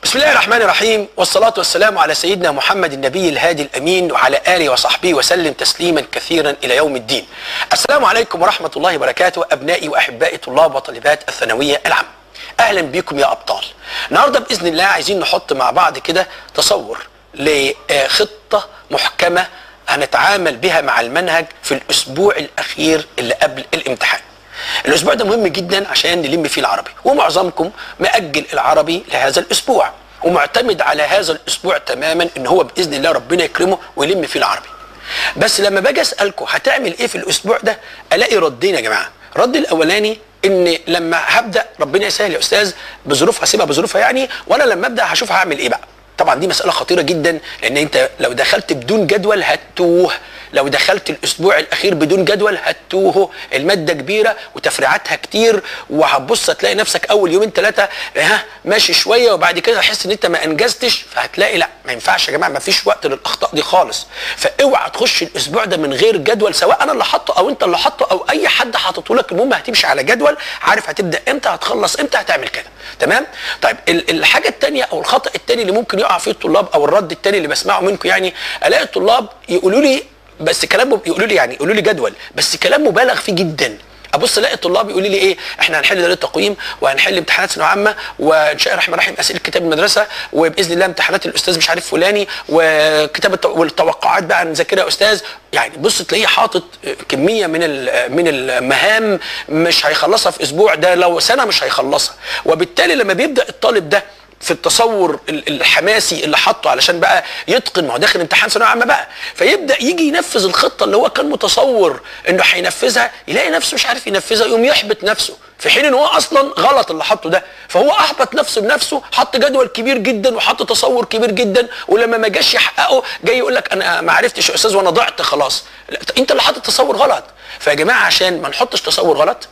بسم الله الرحمن الرحيم والصلاة والسلام على سيدنا محمد النبي الهادي الأمين وعلى آله وصحبه وسلم تسليما كثيرا إلى يوم الدين السلام عليكم ورحمة الله وبركاته أبنائي وأحبائي طلاب وطالبات الثانوية العامة أهلا بكم يا أبطال النهاردة بإذن الله عايزين نحط مع بعض كده تصور لخطة محكمة هنتعامل بها مع المنهج في الأسبوع الأخير اللي قبل الامتحان الاسبوع ده مهم جدا عشان نلم فيه العربي ومعظمكم مأجل العربي لهذا الاسبوع ومعتمد على هذا الاسبوع تماما ان هو باذن الله ربنا يكرمه ويلم فيه العربي بس لما باجي اسالكم هتعمل ايه في الاسبوع ده الاقي ردين يا جماعه الرد الاولاني ان لما هبدا ربنا يسهل يا استاذ بظروفها هسيبها بظروفها يعني وانا لما ابدا هشوف هعمل ايه بقى طبعا دي مساله خطيره جدا لان انت لو دخلت بدون جدول هتوه لو دخلت الاسبوع الاخير بدون جدول هتوه الماده كبيره وتفريعاتها كتير وهتبص تلاقي نفسك اول يومين ثلاثه ها ماشي شويه وبعد كده تحس ان انت ما انجزتش فهتلاقي لا ما ينفعش يا جماعه ما فيش وقت للاخطاء دي خالص فاوعى تخش الاسبوع ده من غير جدول سواء انا اللي حاطه او انت اللي حاطه او اي حد حاطته لك المهم هتمشي على جدول عارف هتبدا امتى هتخلص امتى هتعمل كده تمام طيب ال- الحاجه الثانيه او الخطا الثاني اللي ممكن يقع فيه الطلاب او الرد الثاني اللي بسمعه منكم يعني الاقي الطلاب يقولوا لي بس كلام مب- يقولوا لي يعني يقولوا لي جدول بس كلام مبالغ فيه جدا ابص الاقي الطلاب يقولوا لي ايه احنا هنحل دليل التقويم وهنحل امتحانات ثانويه عامه وان شاء الله الرحمن الرحيم اسئله كتاب المدرسه وباذن الله امتحانات الاستاذ مش عارف فلاني وكتاب الت- والتوقعات بقى نذاكرها يا استاذ يعني بص تلاقيه حاطط كميه من ال- من المهام مش هيخلصها في اسبوع ده لو سنه مش هيخلصها وبالتالي لما بيبدا الطالب ده في التصور ال- الحماسي اللي حاطه علشان بقى يتقن ما هو داخل امتحان ثانويه عامه بقى فيبدا يجي ينفذ الخطه اللي هو كان متصور انه هينفذها يلاقي نفسه مش عارف ينفذها يقوم يحبط نفسه في حين ان هو اصلا غلط اللي حطه ده فهو احبط نفسه بنفسه حط جدول كبير جدا وحط تصور كبير جدا ولما ما جاش يحققه جاي يقول لك انا ما عرفتش يا استاذ وانا ضعت خلاص لا انت اللي حاطط تصور غلط فيا جماعه عشان ما نحطش تصور غلط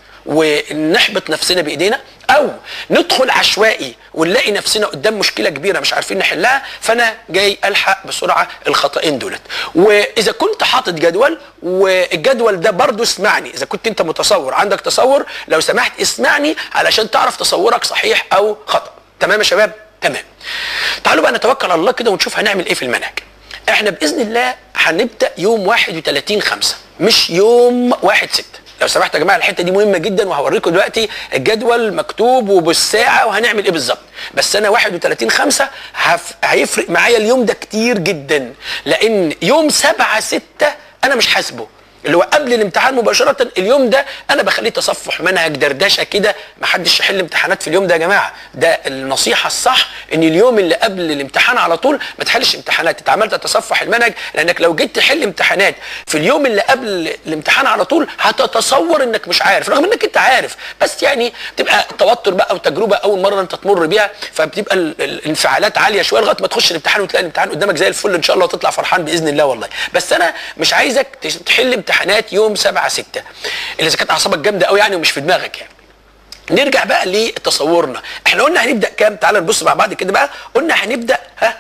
ونحبط نفسنا بايدينا او ندخل عشوائي ونلاقي نفسنا قدام مشكله كبيره مش عارفين نحلها فانا جاي الحق بسرعه الخطأين دولت واذا كنت حاطط جدول والجدول ده برضو اسمعني اذا كنت انت متصور عندك تصور لو سمحت اسمعني علشان تعرف تصورك صحيح او خطأ تمام يا شباب تمام تعالوا بقى نتوكل على الله كده ونشوف هنعمل ايه في المنهج احنا باذن الله هنبدا يوم 31 5 مش يوم 1 6 لو سمحت يا جماعه الحته دي مهمه جدا وهوريكم دلوقتي الجدول مكتوب وبالساعه وهنعمل ايه بالظبط بس انا 31 5 هف... هيفرق معايا اليوم ده كتير جدا لان يوم 7 6 انا مش حاسبه اللي هو قبل الامتحان مباشرة اليوم ده أنا بخليه تصفح منهج دردشة كده ما حدش يحل امتحانات في اليوم ده يا جماعة ده النصيحة الصح إن اليوم اللي قبل الامتحان على طول ما تحلش امتحانات أنت عمال تتصفح المنهج لأنك لو جيت تحل امتحانات في اليوم اللي قبل الامتحان على طول هتتصور إنك مش عارف رغم إنك أنت عارف بس يعني تبقى توتر بقى وتجربة أول مرة أنت تمر بيها فبتبقى ال- ال- الانفعالات عالية شوية لغاية ما تخش الامتحان وتلاقي الامتحان قدامك زي الفل إن شاء الله وتطلع فرحان بإذن الله والله بس أنا مش عايزك تش- تحل امتحانات يوم 7 6 اللي اذا كانت اعصابك جامده قوي يعني ومش في دماغك يعني نرجع بقى لتصورنا احنا قلنا هنبدا كام تعال نبص مع بعض كده بقى قلنا هنبدا ها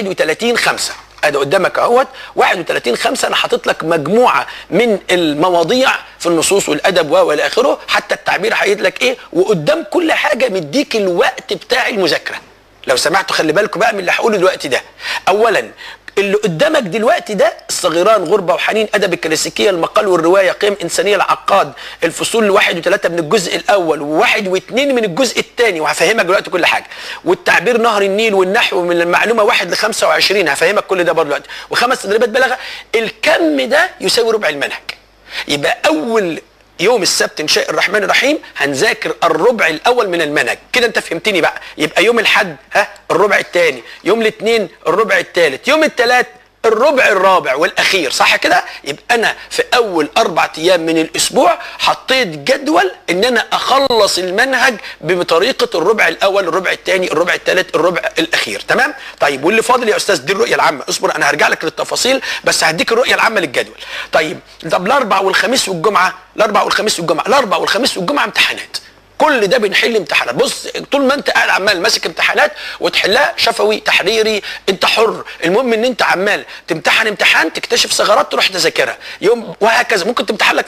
31 5 ادي قدامك اهوت 31 5 انا حاطط لك مجموعه من المواضيع في النصوص والادب و الى اخره حتى التعبير هيقول لك ايه وقدام كل حاجه مديك الوقت بتاع المذاكره لو سمحتوا خلي بالكم بقى من اللي هقوله دلوقتي ده اولا اللي قدامك دلوقتي ده الصغيران غربة وحنين أدب الكلاسيكية المقال والرواية قيم إنسانية العقاد الفصول الواحد وثلاثة من الجزء الأول وواحد واثنين من الجزء الثاني وهفهمك دلوقتي كل حاجة والتعبير نهر النيل والنحو من المعلومة واحد ل 25 هفهمك كل ده برضه دلوقتي وخمس تدريبات بلاغة الكم ده يساوي ربع المنهج يبقى أول يوم السبت ان شاء الرحمن الرحيم هنذاكر الربع الاول من المنهج كده انت فهمتني بقى يبقى يوم الحد ها الربع الثاني يوم الاثنين الربع الثالث يوم الثلاث الربع الرابع والاخير صح كده يبقى انا في اول اربع ايام من الاسبوع حطيت جدول ان انا اخلص المنهج بطريقه الربع الاول الربع الثاني الربع الثالث الربع الاخير تمام طيب واللي فاضل يا استاذ دي الرؤيه العامه اصبر انا هرجع لك للتفاصيل بس هديك الرؤيه العامه للجدول طيب طب الاربع والخميس والجمعه الاربع والخميس والجمعه الاربع والخميس والجمعه امتحانات كل ده بنحل امتحانات بص طول ما انت قاعد عمال ماسك امتحانات وتحلها شفوي تحريري انت حر المهم ان انت عمال تمتحن امتحان تكتشف ثغرات تروح تذاكرها يوم وهكذا ممكن تمتحن لك في اليوم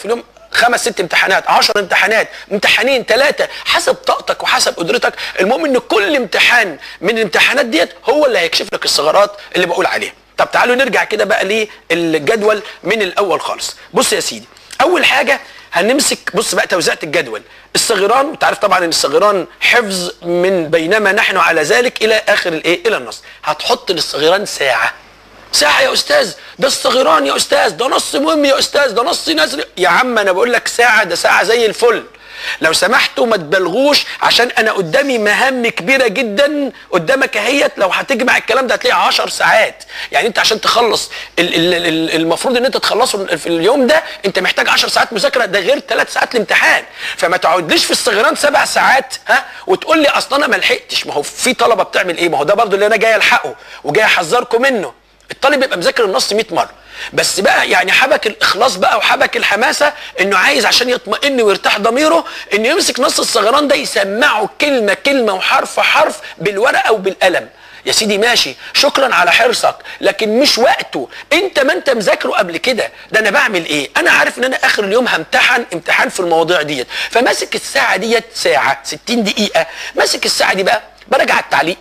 خمس ست امتحانات عشر امتحانات امتحانين ثلاثه حسب طاقتك وحسب قدرتك المهم ان كل امتحان من الامتحانات ديت هو اللي هيكشف لك الثغرات اللي بقول عليها طب تعالوا نرجع كده بقى للجدول من الاول خالص بص يا سيدي اول حاجه هنمسك بص بقى توزيعة الجدول الصغيران انت عارف طبعا ان الصغيران حفظ من بينما نحن على ذلك الى اخر الايه الى النص هتحط للصغيران ساعه ساعة يا أستاذ ده الصغيران يا أستاذ ده نص مهم يا أستاذ ده نص نزل يا عم أنا بقول لك ساعة ده ساعة زي الفل لو سمحتوا ما تبالغوش عشان انا قدامي مهام كبيره جدا قدامك اهيت لو هتجمع الكلام ده هتلاقي 10 ساعات يعني انت عشان تخلص ال- ال- ال- المفروض ان انت تخلصه في اليوم ده انت محتاج 10 ساعات مذاكره ده غير 3 ساعات الامتحان فما تقعدليش في الصغيران سبع ساعات ها وتقول لي اصل انا ما لحقتش ما هو في طلبه بتعمل ايه ما هو ده برضو اللي انا جاي الحقه وجاي احذركم منه الطالب يبقى مذاكر النص 100 مره بس بقى يعني حبك الاخلاص بقى وحبك الحماسه انه عايز عشان يطمئن ويرتاح ضميره انه يمسك نص الصغران ده يسمعه كلمه كلمه وحرف حرف بالورقه وبالقلم يا سيدي ماشي شكرا على حرصك لكن مش وقته انت ما انت مذاكره قبل كده ده انا بعمل ايه انا عارف ان انا اخر اليوم همتحن امتحان في المواضيع ديت فماسك الساعه ديت ساعه 60 دقيقه ماسك الساعه دي بقى براجع التعليق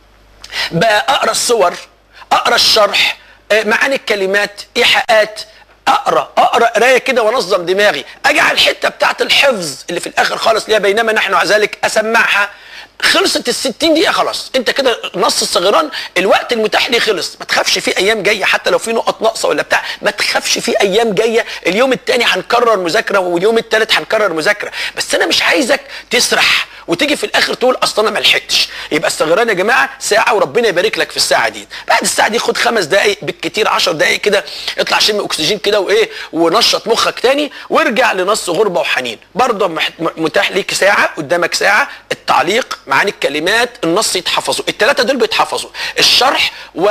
بقى اقرا الصور اقرا الشرح آه، معاني الكلمات ايحاءات اقرا اقرا قرايه كده وانظم دماغي اجي على الحته بتاعت الحفظ اللي في الاخر خالص اللي هي بينما نحن على ذلك اسمعها خلصت ال 60 دقيقه خلاص انت كده نص الصغيران الوقت المتاح ليه خلص ما تخافش في ايام جايه حتى لو في نقط ناقصه ولا بتاع ما تخافش في ايام جايه اليوم الثاني هنكرر مذاكره واليوم الثالث هنكرر مذاكره بس انا مش عايزك تسرح وتيجي في الاخر تقول اصل انا ما لحقتش يبقى الصغيران يا جماعه ساعه وربنا يبارك لك في الساعه دي بعد الساعه دي خد خمس دقائق بالكتير 10 دقائق كده اطلع شم اكسجين كده وايه ونشط مخك تاني وارجع لنص غربه وحنين برضه مح- متاح ليك ساعه قدامك ساعه التعليق معاني الكلمات النص يتحفظوا الثلاثه دول بيتحفظوا الشرح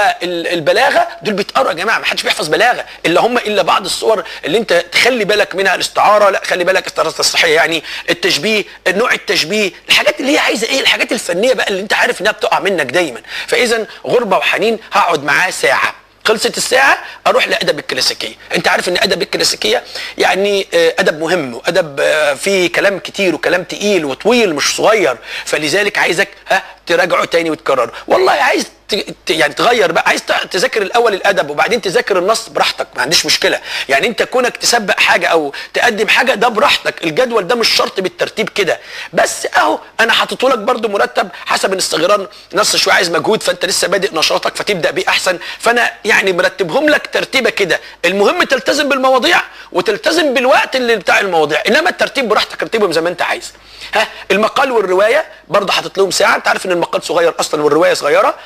والبلاغه دول بيتقروا يا جماعه ما حدش بيحفظ بلاغه الا هم الا بعض الصور اللي انت تخلي بالك منها الاستعاره لا خلي بالك استعاره تصحيحيه يعني التشبيه نوع التشبيه الحاجات اللي هي عايزه ايه الحاجات الفنيه بقى اللي انت عارف انها بتقع منك دايما فاذا غربه وحنين هقعد معاه ساعه خلصت الساعة أروح لأدب الكلاسيكية أنت عارف أن أدب الكلاسيكية يعني آه، أدب مهم وأدب آه، فيه كلام كتير وكلام تقيل وطويل مش صغير فلذلك عايزك ها تراجعه تاني وتكرره والله عايز ت- ت- يعني تغير بقى عايز ت- تذاكر الاول الادب وبعدين تذاكر النص براحتك ما عنديش مشكله يعني انت كونك تسبق حاجه او تقدم حاجه ده براحتك الجدول ده مش شرط بالترتيب كده بس اهو انا حاطط لك برده مرتب حسب ان الصغيران نص شويه عايز مجهود فانت لسه بادئ نشاطك فتبدا بيه احسن فانا يعني مرتبهم لك ترتيبه كده المهم تلتزم بالمواضيع وتلتزم بالوقت اللي بتاع المواضيع انما الترتيب براحتك رتبهم زي ما انت عايز ها المقال والروايه برضه حاطط لهم ساعه انت عارف ان المقال صغير اصلا والروايه صغيره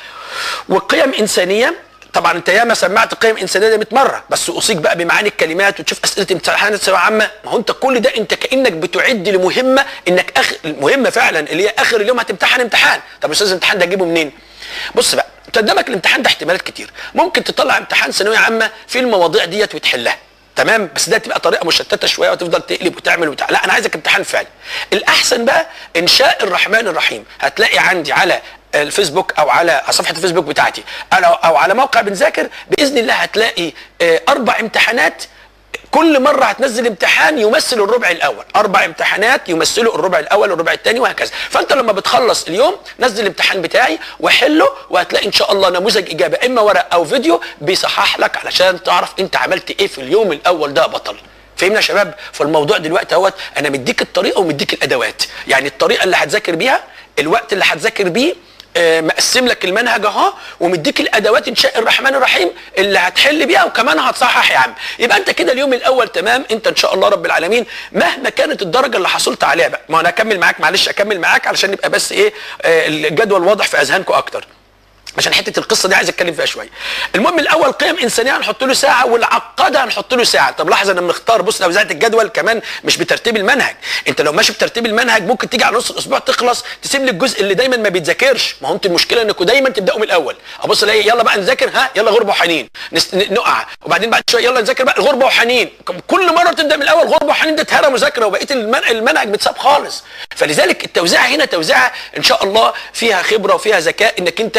وقيم انسانيه طبعا انت ياما سمعت قيم انسانيه ده 100 مره بس اوصيك بقى بمعاني الكلمات وتشوف اسئله امتحانات ثانويه عامه ما هو انت كل ده انت كانك بتعد لمهمه انك اخر المهمه فعلا اللي هي اخر اليوم هتمتحن امتحان طب يا استاذ الامتحان ده اجيبه منين؟ بص بقى انت قدامك الامتحان ده احتمالات كتير ممكن تطلع امتحان ثانويه عامه في المواضيع ديت وتحلها تمام بس ده تبقى طريقه مشتته شويه وتفضل تقلب وتعمل وتع... لا انا عايزك امتحان فعلي الاحسن بقى انشاء الرحمن الرحيم هتلاقي عندي على الفيسبوك او على صفحه الفيسبوك بتاعتي أنا او على موقع بنذاكر باذن الله هتلاقي آه، اربع امتحانات كل مره هتنزل امتحان يمثل الربع الاول اربع امتحانات يمثلوا الربع الاول والربع الثاني وهكذا فانت لما بتخلص اليوم نزل الامتحان بتاعي وحله وهتلاقي ان شاء الله نموذج اجابه اما ورق او فيديو بيصحح لك علشان تعرف انت عملت ايه في اليوم الاول ده يا بطل فهمنا يا شباب فالموضوع دلوقتي اهوت انا مديك الطريقه ومديك الادوات يعني الطريقه اللي هتذاكر بيها الوقت اللي هتذاكر بيه آه، مقسم لك المنهج اهو ومديك الادوات انشاء الرحمن الرحيم اللي هتحل بيها وكمان هتصحح يا عم يبقى انت كده اليوم الاول تمام انت ان شاء الله رب العالمين مهما كانت الدرجه اللي حصلت عليها بقى ما انا اكمل معاك معلش اكمل معاك علشان يبقى بس ايه آه، الجدول واضح في اذهانكم اكتر عشان حته القصه دي عايز اتكلم فيها شويه المهم الاول قيم انسانيه هنحط له ساعه والعقاده هنحط له ساعه طب لاحظ انا مختار بص لو زعت الجدول كمان مش بترتيب المنهج انت لو ماشي بترتيب المنهج ممكن تيجي على نص الاسبوع تخلص تسيب لي الجزء اللي دايما ما بيتذاكرش ما هو انت المشكله انكم دايما تبداوا من الاول ابص الاقي يلا بقى نذاكر ها يلا غربه وحنين نس... ن- نقع وبعدين بعد شويه يلا نذاكر بقى غربه وحنين كل مره تبدا من الاول غربه وحنين ده اتهرى مذاكره وبقيه المن... المنهج متساب خالص فلذلك التوزيعه هنا توزيعه ان شاء الله فيها خبره وفيها ذكاء انك انت ماسك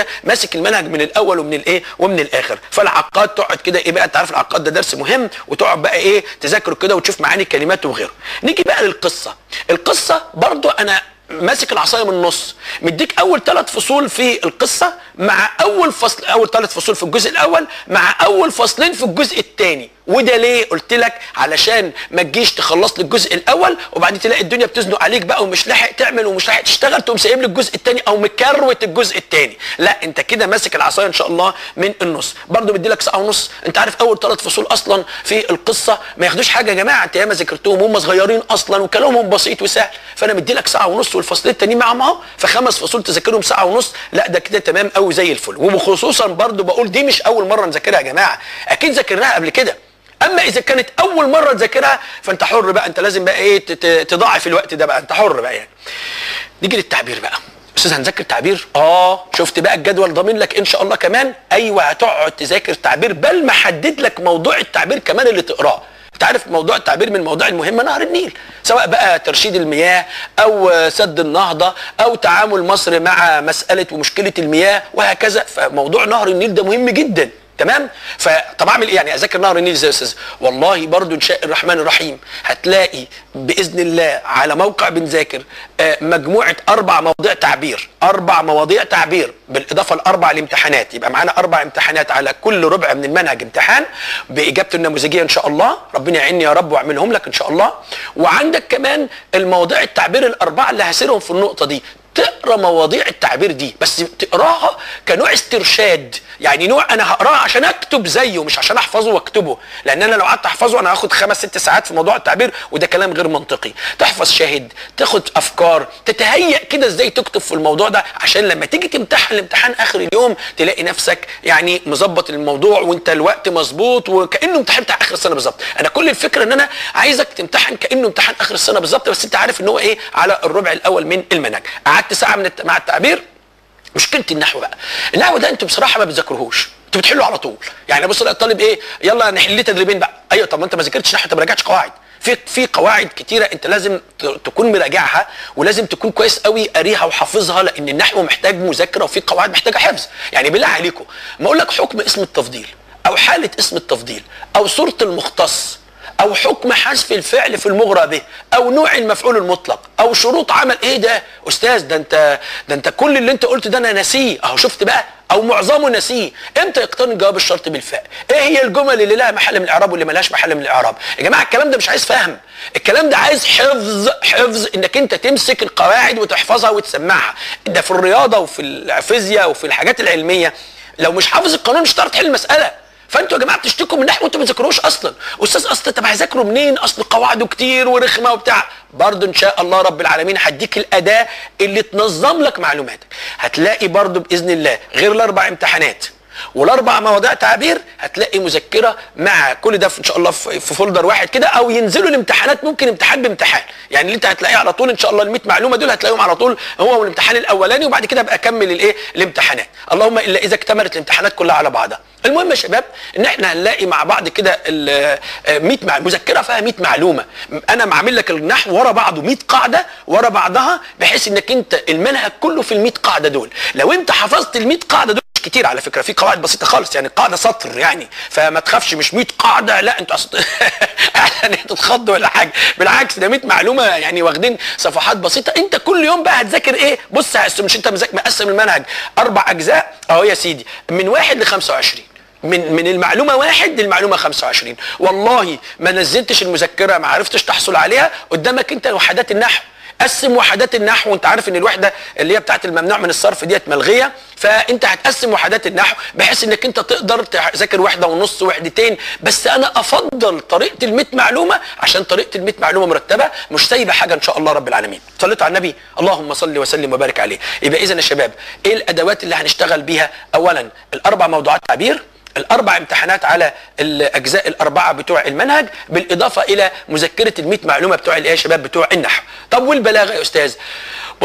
ماسك المنهج من الاول ومن الايه ومن الاخر فالعقاد تقعد كده ايه بقى انت عارف العقاد ده درس مهم وتقعد بقى ايه تذاكره كده وتشوف معاني الكلمات وغيره نيجي بقى للقصه القصه برضو انا ماسك العصايه من النص مديك اول ثلاث فصول في القصه مع اول فصل اول ثلاث فصول في الجزء الاول مع اول فصلين في الجزء الثاني وده ليه قلت لك علشان ما تجيش تخلص لي الجزء الاول وبعدين تلاقي الدنيا بتزنق عليك بقى ومش لاحق تعمل ومش لاحق تشتغل تقوم سايب لي الجزء الثاني او مكروت الجزء الثاني لا انت كده ماسك العصايه ان شاء الله من النص برضه مدي لك ساعه ونص انت عارف اول ثلاث فصول اصلا في القصه ما ياخدوش حاجه يا جماعه انت ياما ذاكرتهم هم صغيرين اصلا وكلامهم بسيط وسهل فانا مدي لك ساعه ونص والفصلين التانيين معاهم اهو فخمس فصول تذاكرهم ساعه ونص لا ده كده تمام قوي زي الفل وخصوصا برضه بقول دي مش اول مره نذاكرها يا جماعه اكيد ذاكرناها قبل كده اما اذا كانت اول مره تذاكرها فانت حر بقى انت لازم بقى ايه تت- تضاعف الوقت ده بقى انت حر بقى يعني نيجي للتعبير بقى استاذ هنذاكر تعبير اه شفت بقى الجدول ضامن لك ان شاء الله كمان ايوه هتقعد تذاكر تعبير بل محدد لك موضوع التعبير كمان اللي تقراه انت عارف موضوع التعبير من المواضيع المهمه نهر النيل سواء بقى ترشيد المياه او سد النهضه او تعامل مصر مع مساله ومشكله المياه وهكذا فموضوع نهر النيل ده مهم جدا تمام فطب اعمل ايه يعني اذاكر نهر النيل ازاي يا استاذ والله برضو ان شاء الرحمن الرحيم هتلاقي باذن الله على موقع بنذاكر آه، مجموعه اربع مواضيع تعبير اربع مواضيع تعبير بالاضافه لاربع الامتحانات يبقى معانا اربع امتحانات على كل ربع من المنهج امتحان باجابته النموذجيه ان شاء الله ربنا يعيني يا رب واعملهم لك ان شاء الله وعندك كمان المواضيع التعبير الاربعه اللي هسيرهم في النقطه دي تقرا مواضيع التعبير دي بس تقراها كنوع استرشاد يعني نوع انا هقراه عشان اكتب زيه مش عشان احفظه واكتبه لان انا لو قعدت احفظه انا هاخد خمس ست ساعات في موضوع التعبير وده كلام غير منطقي تحفظ شاهد تاخد افكار تتهيأ كده ازاي تكتب في الموضوع ده عشان لما تيجي تمتحن الامتحان اخر اليوم تلاقي نفسك يعني مظبط الموضوع وانت الوقت مظبوط وكانه امتحان بتاع اخر السنه بالظبط انا كل الفكره ان انا عايزك تمتحن كانه امتحان اخر السنه بالظبط بس انت عارف ان هو ايه على الربع الاول من المنهج قعدت ساعه من الت- مع التعبير مشكله النحو بقى النحو ده انتوا بصراحه ما بتذاكروهوش انتوا بتحلوا على طول يعني بص الاقي الطالب ايه يلا نحل لي تدريبين بقى ايوه طب ما انت ما ذاكرتش نحو انت ما راجعتش قواعد في في قواعد كتيره انت لازم ت- تكون مراجعها ولازم تكون كويس قوي قاريها وحافظها لان النحو محتاج مذاكره وفي قواعد محتاجه حفظ يعني بالله عليكم ما اقول لك حكم اسم التفضيل او حاله اسم التفضيل او صوره المختص او حكم حذف الفعل في المغرى به او نوع المفعول المطلق او شروط عمل ايه ده استاذ ده انت ده انت كل اللي انت قلته ده انا ناسيه اهو شفت بقى او معظمه ناسيه امتى يقترن جواب الشرط بالفاء ايه هي الجمل اللي لها محل من الاعراب واللي ملهاش محل من الاعراب يا جماعه الكلام ده مش عايز فهم الكلام ده عايز حفظ حفظ انك انت تمسك القواعد وتحفظها وتسمعها ده في الرياضه وفي الفيزياء وفي الحاجات العلميه لو مش حافظ القانون مش هتعرف تحل المساله فانتوا يا جماعه بتشتكوا من نحو وانتوا ما بتذاكروش اصلا استاذ اصل طب هذاكره منين اصل قواعده كتير ورخمه وبتاع برضه ان شاء الله رب العالمين هديك الاداه اللي تنظم لك معلوماتك هتلاقي برضه باذن الله غير الاربع امتحانات والاربع مواضيع تعبير هتلاقي مذكره مع كل ده في- ان شاء الله في في فولدر واحد كده او ينزلوا الامتحانات ممكن امتحان بامتحان يعني اللي انت هتلاقيه على طول ان شاء الله ال 100 معلومه دول هتلاقيهم على طول هو والامتحان الاولاني وبعد كده ابقى اكمل الايه الامتحانات اللهم الا اذا اكتملت الامتحانات كلها على بعضها المهم يا شباب ان احنا هنلاقي مع بعض كده ال 100 مع... مذكره فيها 100 معلومه انا معامل لك النحو ورا بعضه 100 قاعده ورا بعضها بحيث انك انت المنهج كله في ال 100 قاعده دول لو انت حفظت ال 100 قاعده دول مش كتير على فكره في قواعد بسيطه خالص يعني قاعده سطر يعني فما تخافش مش 100 قاعده لا انتوا أصل يعني تتخض ولا حاجه بالعكس ده 100 معلومه يعني واخدين صفحات بسيطه انت كل يوم بقى هتذاكر ايه بص هقسم مش انت مذاك- مقسم المنهج اربع اجزاء اهو يا سيدي من واحد ل 25 من من المعلومه واحد للمعلومه 25 والله ما نزلتش المذكره ما عرفتش تحصل عليها قدامك انت وحدات النحو قسم وحدات النحو وانت عارف ان الوحده اللي هي بتاعت الممنوع من الصرف ديت ملغيه فانت هتقسم وحدات النحو بحيث انك انت تقدر تذاكر وحده ونص وحدتين بس انا افضل طريقه ال 100 معلومه عشان طريقه ال 100 معلومه مرتبه مش سايبه حاجه ان شاء الله رب العالمين صليتوا على النبي اللهم صل وسلم وبارك عليه يبقى اذا يا شباب ايه الادوات اللي هنشتغل بيها اولا الاربع موضوعات تعبير الاربع امتحانات على الاجزاء الاربعه بتوع المنهج بالاضافه الى مذكره ال 100 معلومه بتوع الايه يا شباب بتوع النحو طب والبلاغه يا استاذ بص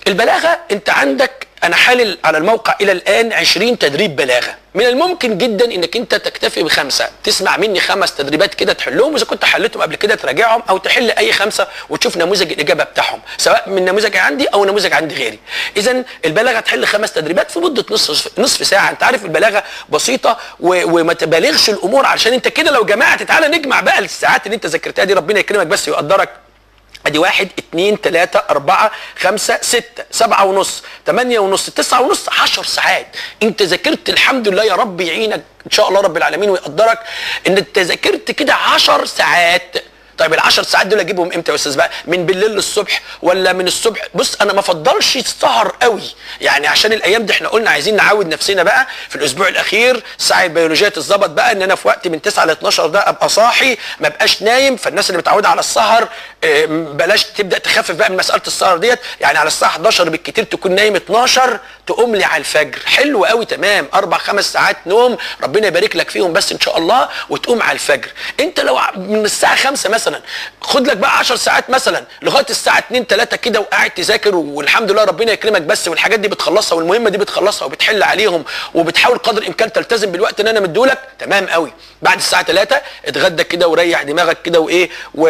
البلاغه انت عندك انا حالل على الموقع الى الان 20 تدريب بلاغه من الممكن جدا انك انت تكتفي بخمسه تسمع مني خمس تدريبات كده تحلهم واذا كنت حلتهم قبل كده تراجعهم او تحل اي خمسه وتشوف نموذج الاجابه بتاعهم سواء من نموذج عندي او نموذج عند غيري اذا البلاغه تحل خمس تدريبات في مده نصف نصف ساعه انت عارف البلاغه بسيطه و... وما تبالغش الامور علشان انت كده لو جمعت تعالى نجمع بقى الساعات اللي انت ذاكرتها دي ربنا يكرمك بس ويقدرك ادي واحد اتنين تلاتة اربعة خمسة ستة سبعة ونص تمانية ونص تسعة ونص عشر ساعات انت ذاكرت الحمد لله يا رب يعينك ان شاء الله رب العالمين ويقدرك ان انت ذاكرت كده عشر ساعات طيب العشر ساعات دول اجيبهم امتى يا استاذ بقى من بالليل للصبح ولا من الصبح بص انا ما افضلش السهر قوي يعني عشان الايام دي احنا قلنا عايزين نعود نفسنا بقى في الاسبوع الاخير الساعه البيولوجيه تتظبط بقى ان انا في وقت من 9 ل 12 ده ابقى صاحي ما ابقاش نايم فالناس اللي متعوده على السهر آه، بلاش تبدا تخفف بقى من مساله السهر ديت يعني على الساعه 11 بالكتير تكون نايم 12 تقوم لي على الفجر حلو قوي تمام اربع خمس ساعات نوم ربنا يبارك لك فيهم بس ان شاء الله وتقوم على الفجر انت لو ع- من الساعه 5 مثلا خد لك بقى 10 ساعات مثلا لغايه الساعه 2 3 كده وقاعد تذاكر والحمد لله ربنا يكرمك بس والحاجات دي بتخلصها والمهمه دي بتخلصها وبتحل عليهم وبتحاول قدر الامكان تلتزم بالوقت اللي انا مديهولك تمام قوي بعد الساعه 3 اتغدى كده وريح دماغك كده وايه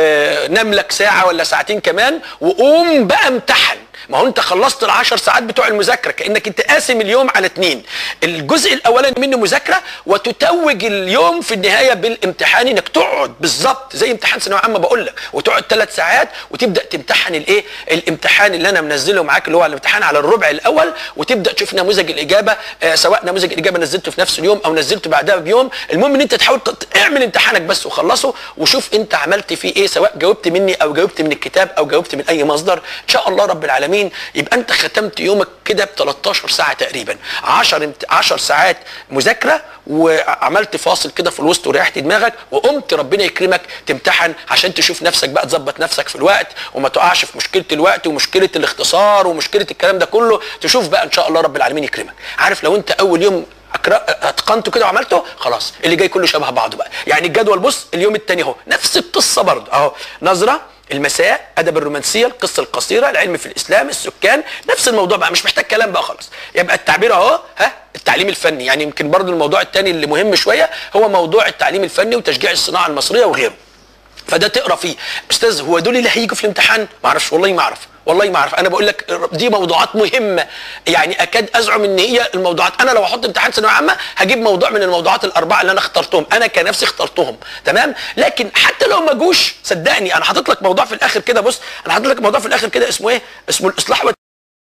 ونام لك ساعه ولا ساعتين كمان وقوم بقى امتحن ما هو انت خلصت العشر ساعات بتوع المذاكره كانك انت قاسم اليوم على اتنين الجزء الاولاني منه مذاكره وتتوج اليوم في النهايه بالامتحان انك تقعد بالظبط زي امتحان ثانويه عامه بقول لك وتقعد ثلاث ساعات وتبدا تمتحن الايه الامتحان اللي انا منزله معاك اللي هو الامتحان على الربع الاول وتبدا تشوف نموذج الاجابه آه سواء نموذج الاجابه نزلته في نفس اليوم او نزلته بعدها بيوم المهم ان انت تحاول تط- اعمل امتحانك بس وخلصه وشوف انت عملت فيه ايه سواء جاوبت مني او جاوبت من الكتاب او جاوبت من اي مصدر ان شاء الله رب العالمين يبقى انت ختمت يومك كده ب 13 ساعه تقريبا 10 امت- 10 ساعات مذاكره وعملت فاصل كده في الوسط وريحت دماغك وقمت ربنا يكرمك تمتحن عشان تشوف نفسك بقى تظبط نفسك في الوقت وما تقعش في مشكله الوقت ومشكله الاختصار ومشكله الكلام ده كله تشوف بقى ان شاء الله رب العالمين يكرمك عارف لو انت اول يوم أكرا- اتقنته كده وعملته خلاص اللي جاي كله شبه بعضه بقى يعني الجدول بص اليوم التاني اهو نفس القصه برضه اهو نظره المساء ادب الرومانسيه القصه القصيره العلم في الاسلام السكان نفس الموضوع بقى مش محتاج كلام بقى خلاص يبقى التعبير اهو ها التعليم الفني يعني يمكن برضه الموضوع التاني اللي مهم شويه هو موضوع التعليم الفني وتشجيع الصناعه المصريه وغيره فده تقرا فيه استاذ هو دول اللي هيجوا في الامتحان ما اعرفش والله ما اعرف والله ما اعرف انا بقول لك دي موضوعات مهمه يعني اكاد ازعم ان هي الموضوعات انا لو احط امتحان ثانويه عامه هجيب موضوع من الموضوعات الاربعه اللي انا اخترتهم انا كنفسي اخترتهم تمام لكن حتى لو ما جوش صدقني انا حاطط لك موضوع في الاخر كده بص انا حاطط لك موضوع في الاخر كده اسمه ايه اسمه الاصلاح والت-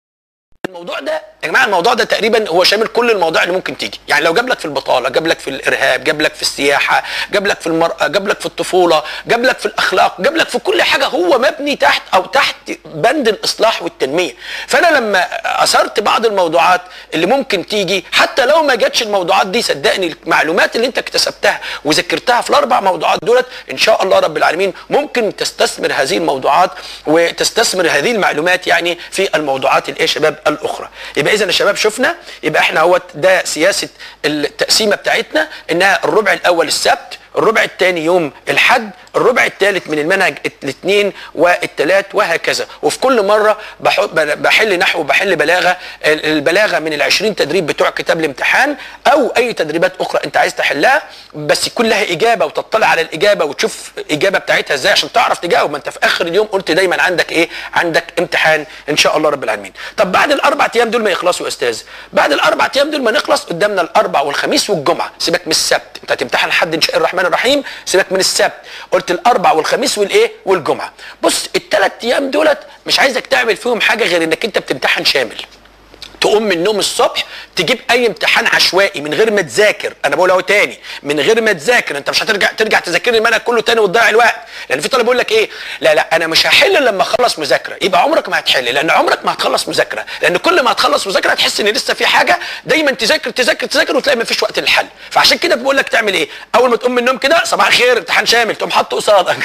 الموضوع ده يا جماعه الموضوع ده تقريبا هو شامل كل المواضيع اللي ممكن تيجي يعني لو جاب لك في البطاله جاب لك في الارهاب جاب لك في السياحه جاب لك في المراه جاب لك في الطفوله جاب لك في الاخلاق جاب لك في كل حاجه هو مبني تحت او تحت بند الاصلاح والتنميه فانا لما اثرت بعض الموضوعات اللي ممكن تيجي حتى لو ما جاتش الموضوعات دي صدقني المعلومات اللي انت اكتسبتها وذاكرتها في الاربع موضوعات دولت ان شاء الله رب العالمين ممكن تستثمر هذه الموضوعات وتستثمر هذه المعلومات يعني في الموضوعات الايه يا شباب الاخرى يبقى اذا يا شباب شفنا يبقى احنا هو ده سياسه التقسيمه بتاعتنا انها الربع الاول السبت الربع الثاني يوم الحد الربع الثالث من المنهج الاثنين والثلاث وهكذا وفي كل مره بحط بحل نحو وبحل بلاغه البلاغه من ال20 تدريب بتوع كتاب الامتحان او اي تدريبات اخرى انت عايز تحلها بس يكون لها اجابه وتطلع على الاجابه وتشوف الاجابه بتاعتها ازاي عشان تعرف تجاوب ما انت في اخر اليوم قلت دايما عندك ايه عندك امتحان ان شاء الله رب العالمين طب بعد الاربع ايام دول ما يخلصوا يا استاذ بعد الاربع ايام دول ما نخلص قدامنا الاربع والخميس والجمعه سيبك من السبت انت هتمتحن لحد ان شاء الرحمن الرحيم سيبك من السبت قلت الاربع والخميس والايه والجمعه بص الثلاث ايام دولت مش عايزك تعمل فيهم حاجه غير انك انت بتمتحن شامل تقوم من النوم الصبح تجيب اي امتحان عشوائي من غير ما تذاكر انا بقول اهو تاني من غير ما تذاكر انت مش هترجع ترجع تذاكر المنهج كله تاني وتضيع الوقت لان في طالب يقول لك ايه لا لا انا مش هحل الا لما اخلص مذاكره يبقى عمرك ما هتحل لان عمرك ما هتخلص مذاكره لان كل ما هتخلص مذاكره هتحس ان لسه في حاجه دايما تذاكر تذاكر تذاكر وتلاقي ما فيش وقت للحل فعشان كده بقول لك تعمل ايه اول ما تقوم من النوم كده صباح الخير امتحان شامل تقوم حاطه قصادك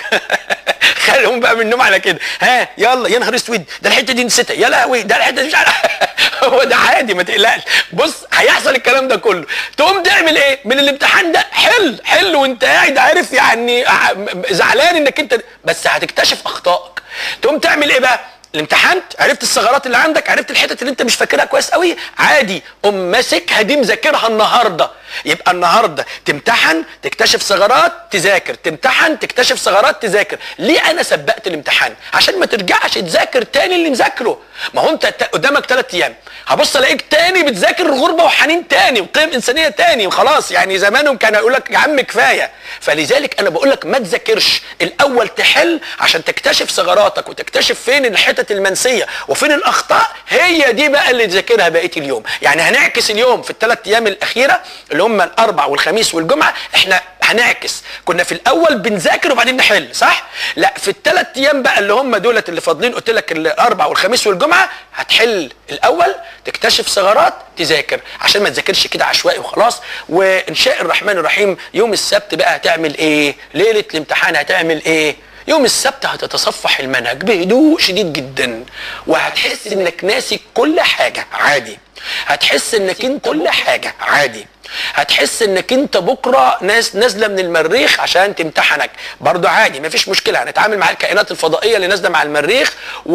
خليهم بقى من النوم على كده ها يلا يا نهار اسود ده الحته دي نسيتها يا لهوي ده الحته دي مش عارف هو ده عادي ما تقلقش بص هيحصل الكلام ده كله تقوم تعمل ايه من الامتحان ده حل حل وانت قاعد عارف يعني زعلان انك انت بس هتكتشف اخطائك تقوم تعمل ايه بقى الامتحان عرفت الثغرات اللي عندك عرفت الحتت اللي انت مش فاكرها كويس قوي عادي قوم ماسكها دي مذاكرها النهارده يبقى النهارده تمتحن تكتشف ثغرات تذاكر تمتحن تكتشف ثغرات تذاكر ليه انا سبقت الامتحان عشان ما ترجعش تذاكر تاني اللي مذاكره ما هو انت قدامك ثلاث ايام هبص الاقيك تاني بتذاكر غربه وحنين تاني وقيم انسانيه تاني وخلاص يعني زمانهم كان يقول لك يا عم كفايه فلذلك انا بقول لك ما تذاكرش الاول تحل عشان تكتشف ثغراتك وتكتشف فين الحتت المنسيه وفين الاخطاء هي دي بقى اللي تذاكرها بقيه اليوم يعني هنعكس اليوم في الثلاث ايام الاخيره اللي هم الاربع والخميس والجمعه احنا هنعكس كنا في الاول بنذاكر وبعدين نحل صح لا في الثلاث ايام بقى اللي هم دولت اللي فاضلين قلت لك الاربع والخميس والجمعه هتحل الاول تكتشف ثغرات تذاكر عشان ما تذاكرش كده عشوائي وخلاص وان شاء الرحمن الرحيم يوم السبت بقى هتعمل ايه ليله الامتحان هتعمل ايه يوم السبت هتتصفح المنهج بهدوء شديد جدا وهتحس انك ناسي كل حاجه عادي هتحس انك انت كل حاجه عادي هتحس انك انت بكره ناس نازله من المريخ عشان تمتحنك برضه عادي مفيش مشكله هنتعامل مع الكائنات الفضائيه اللي نازله مع المريخ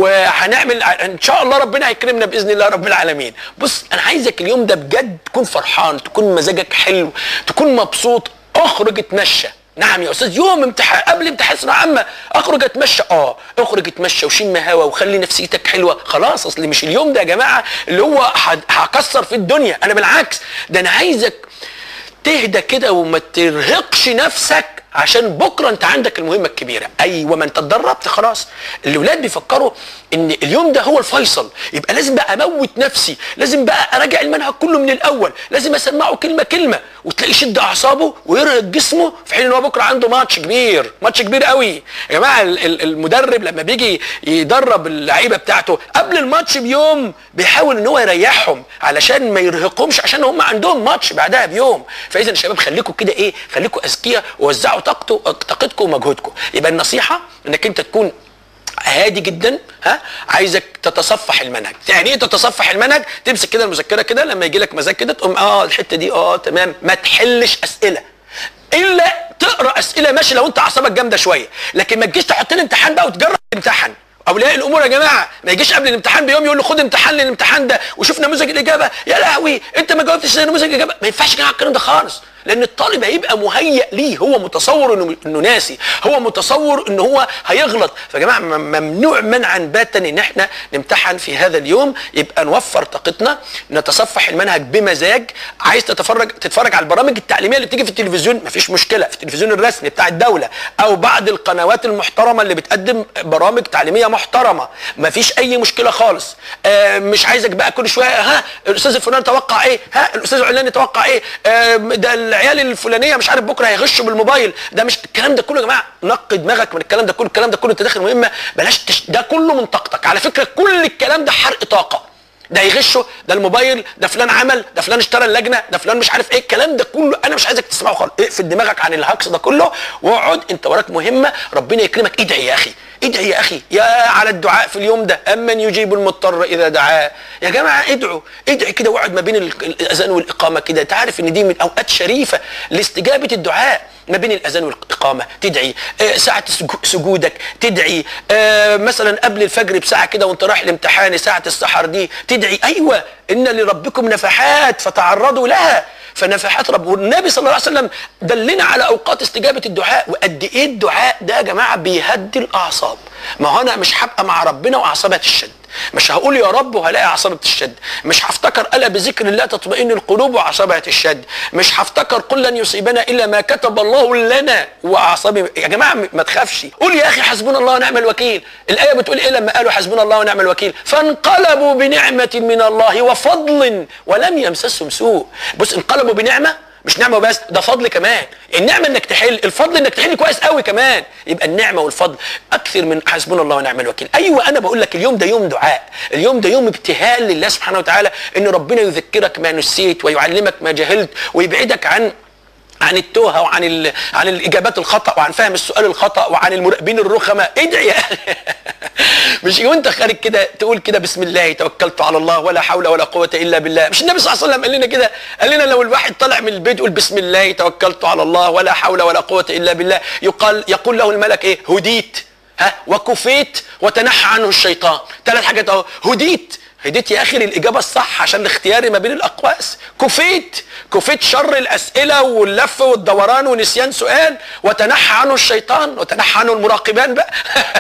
وهنعمل ان شاء الله ربنا هيكرمنا باذن الله رب العالمين بص انا عايزك اليوم ده بجد تكون فرحان تكون مزاجك حلو تكون مبسوط اخرج اتمشى نعم يا استاذ يوم امتحان قبل امتحان ثانويه عامه اخرج اتمشى اه اخرج اتمشى وشم هوا وخلي نفسيتك حلوه خلاص اصل مش اليوم ده يا جماعه اللي هو هكسر في الدنيا انا بالعكس ده انا عايزك تهدى كده وما ترهقش نفسك عشان بكره انت عندك المهمه الكبيره ايوه ما انت اتدربت خلاص الاولاد بيفكروا ان اليوم ده هو الفيصل يبقى لازم بقى اموت نفسي لازم بقى اراجع المنهج كله من الاول لازم اسمعه كلمه كلمه وتلاقي يشد اعصابه ويرهق جسمه في حين ان هو بكره عنده ماتش كبير ماتش كبير قوي يا جماعه المدرب لما بيجي يدرب اللعيبه بتاعته قبل الماتش بيوم بيحاول ان هو يريحهم علشان ما يرهقهمش عشان هم عندهم ماتش بعدها بيوم فاذا يا شباب خليكم كده ايه خليكم اذكياء ووزعوا طاقته طاقتكم ومجهودكم يبقى النصيحه انك انت تكون هادي جدا ها عايزك تتصفح المنهج يعني ايه تتصفح المنهج تمسك كده المذكره كده لما يجي لك مزاج كده تقوم اه الحته دي اه تمام ما تحلش اسئله الا تقرا اسئله ماشي لو انت اعصابك جامده شويه لكن ما تجيش تحط لي امتحان بقى وتجرب تمتحن اولياء الامور يا جماعه ما يجيش قبل الامتحان بيوم يقول له خد امتحان للامتحان ده وشوف نموذج الاجابه يا لهوي انت ما جاوبتش زي نموذج الاجابه ما ينفعش يا جماعه الكلام ده خالص لان الطالب هيبقى مهيئ ليه هو متصور انه انه ناسي هو متصور ان هو هيغلط فيا جماعه ممنوع منعا باتا ان احنا نمتحن في هذا اليوم يبقى نوفر طاقتنا نتصفح المنهج بمزاج عايز تتفرج تتفرج على البرامج التعليميه اللي بتيجي في التلفزيون مفيش مشكله في التلفزيون الرسمي بتاع الدوله او بعض القنوات المحترمه اللي بتقدم برامج تعليميه محترمه مفيش اي مشكله خالص آه مش عايزك بقى كل شويه ها الاستاذ الفلاني توقع ايه ها الاستاذ العلاني توقع ايه آه ده العيال الفلانيه مش عارف بكره هيغشوا بالموبايل ده مش الكلام ده كله يا جماعه نقي دماغك من الكلام ده كله الكلام ده كله انت داخل مهمه بلاش تش... ده كله من طاقتك على فكره كل الكلام ده حرق طاقه ده يغشوا ده الموبايل ده فلان عمل ده فلان اشترى اللجنه ده فلان مش عارف ايه الكلام ده كله انا مش عايزك تسمعه خالص اقفل دماغك عن الهكس ده كله واقعد انت وراك مهمه ربنا يكرمك ادعي يا اخي ادعي يا اخي يا على الدعاء في اليوم ده امن يجيب المضطر اذا دعاه يا جماعه ادعوا ادعي كده واقعد ما بين الاذان والاقامه كده انت عارف ان دي من اوقات شريفه لاستجابه الدعاء ما بين الاذان والاقامه تدعي آه ساعه سجودك تدعي آه مثلا قبل الفجر بساعه كده وانت رايح الامتحان ساعه السحر دي تدعي ايوه ان لربكم نفحات فتعرضوا لها فنفحات رب والنبي صلى الله عليه وسلم دلنا على اوقات استجابه الدعاء وقد ايه الدعاء ده يا جماعه بيهدي الاعصاب ما هو انا مش هبقى مع ربنا واعصابها تشد مش هقول يا رب وهلاقي اعصابي بتشد مش هفتكر الا بذكر الله تطمئن القلوب واعصابها تشد مش هفتكر قل لن يصيبنا الا ما كتب الله لنا واعصابي يا جماعه ما تخافش قول يا اخي حسبنا الله ونعم الوكيل الايه بتقول ايه لما قالوا حسبنا الله ونعم الوكيل فانقلبوا بنعمه من الله وفضل ولم يمسسهم سوء بص انقلبوا بنعمه مش نعمه بس ده فضل كمان النعمه انك تحل الفضل انك تحل كويس قوي كمان يبقى النعمه والفضل اكثر من حسبنا الله ونعم الوكيل ايوه انا بقول لك اليوم ده يوم دعاء اليوم ده يوم ابتهال لله سبحانه وتعالى ان ربنا يذكرك ما نسيت ويعلمك ما جهلت ويبعدك عن عن التوهه وعن ال... عن الاجابات الخطا وعن فهم السؤال الخطا وعن المراقبين الرخمه ادعي يا مش وانت خارج كده تقول كده بسم الله توكلت على الله ولا حول ولا قوه الا بالله مش النبي صلى الله عليه وسلم قال لنا كده قال لنا لو الواحد طلع من البيت يقول بسم الله توكلت على الله ولا حول ولا قوه الا بالله يقال يقول له الملك ايه هديت ها وكفيت وتنحى عنه الشيطان ثلاث حاجات اهو هديت هديت يا اخي للاجابه الصح عشان الاختياري ما بين الاقواس كفيت كفيت شر الاسئله واللف والدوران ونسيان سؤال وتنحى عنه الشيطان وتنحى عنه المراقبان بقى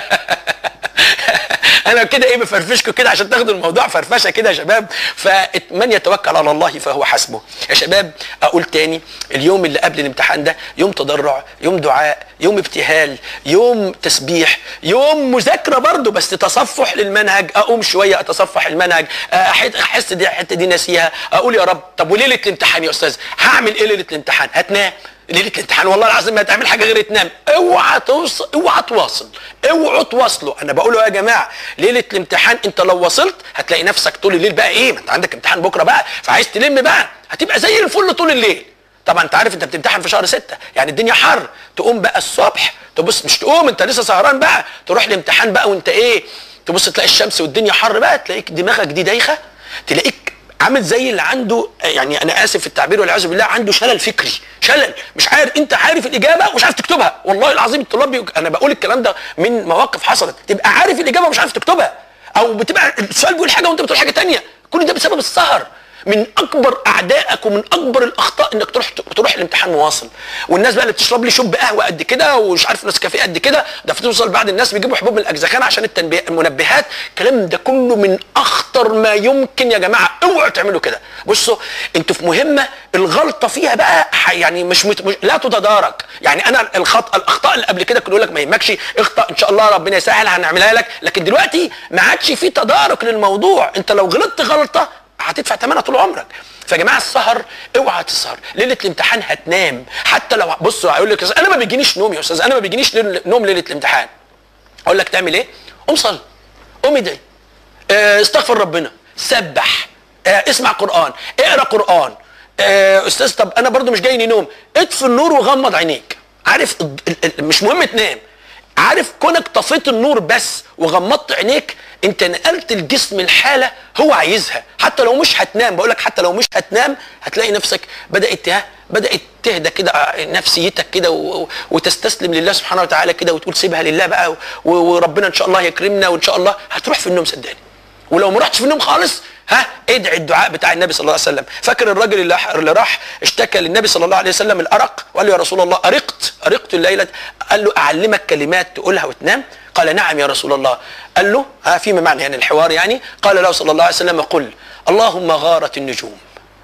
انا كده ايه بفرفشكم كده عشان تاخدوا الموضوع فرفشه كده يا شباب فمن يتوكل على الله فهو حسبه يا شباب اقول تاني اليوم اللي قبل الامتحان ده يوم تضرع يوم دعاء يوم ابتهال يوم تسبيح يوم مذاكره برضه بس تصفح للمنهج اقوم شويه اتصفح المنهج أحد- احس دي الحته دي ناسيها اقول يا رب طب وليله الامتحان يا استاذ هعمل ايه ليله الامتحان هتنام ليله الامتحان والله العظيم ما هتعمل حاجه غير تنام اوعى توصل اوعى تواصل اوعوا تواصلوا انا بقوله يا جماعه ليله الامتحان انت لو وصلت هتلاقي نفسك طول الليل بقى ايه ما انت عندك امتحان بكره بقى فعايز تلم بقى هتبقى زي الفل طول الليل طبعا انت عارف انت بتمتحن في شهر ستة يعني الدنيا حر تقوم بقى الصبح تبص مش تقوم انت لسه سهران بقى تروح الامتحان بقى وانت ايه تبص تلاقي الشمس والدنيا حر بقى تلاقيك دماغك دي دايخه تلاقيك عامل زي اللي عنده يعني انا اسف في التعبير والعياذ بالله عنده شلل فكري شلل مش عارف انت عارف الاجابه ومش عارف تكتبها والله العظيم الطلاب بي... انا بقول الكلام ده من مواقف حصلت تبقى عارف الاجابه ومش عارف تكتبها او بتبقى السؤال بيقول حاجه وانت بتقول حاجه تانية كل ده بسبب السهر من اكبر اعدائك ومن اكبر الاخطاء انك تروح تروح الامتحان مواصل والناس بقى اللي بتشرب لي شوب قهوه قد كده ومش عارف نسكافيه قد كده ده بتوصل بعض الناس بيجيبوا حبوب من الاجزخان عشان التنبيه المنبهات الكلام ده كله من اخطر ما يمكن يا جماعه اوعوا تعملوا كده بصوا انتوا في مهمه الغلطه فيها بقى ح- يعني مش, مت... مش لا تتدارك يعني انا الخطا الاخطاء اللي قبل كده كنت اقول لك ما يهمكش اخطا ان شاء الله ربنا يسهل هنعملها لك لكن دلوقتي ما عادش في تدارك للموضوع انت لو غلطت غلطه هتدفع ثمنها طول عمرك فيا جماعه السهر اوعى تسهر ليله الامتحان هتنام حتى لو بصوا هيقول لك انا ما بيجينيش نوم يا استاذ انا ما بيجينيش ليل- نوم ليله الامتحان اقول لك تعمل ايه قوم صلي قوم ادعي آه، استغفر ربنا سبح آه، اسمع قران اقرا قران آه، استاذ طب انا برضو مش جاي نوم اطفي النور وغمض عينيك عارف ال- ال- ال- مش مهم تنام عارف كونك طفيت النور بس وغمضت عينيك انت نقلت الجسم الحاله هو عايزها حتى لو مش هتنام بقول لك حتى لو مش هتنام هتلاقي نفسك بدات ته- بدات تهدى كده آه، نفسيتك كده و- و- وتستسلم لله سبحانه وتعالى كده وتقول سيبها لله بقى و- وربنا ان شاء الله يكرمنا وان شاء الله هتروح في النوم صدقني ولو ما رحتش في النوم خالص ها ادعي الدعاء بتاع النبي صلى الله عليه وسلم فاكر الراجل اللي اللي راح اشتكى للنبي صلى الله عليه وسلم الارق وقال له يا رسول الله ارقت ارقت الليله قال له اعلمك كلمات تقولها وتنام قال نعم يا رسول الله قال له ها فيما معنى يعني الحوار يعني قال له صلى الله عليه وسلم قل اللهم غارت النجوم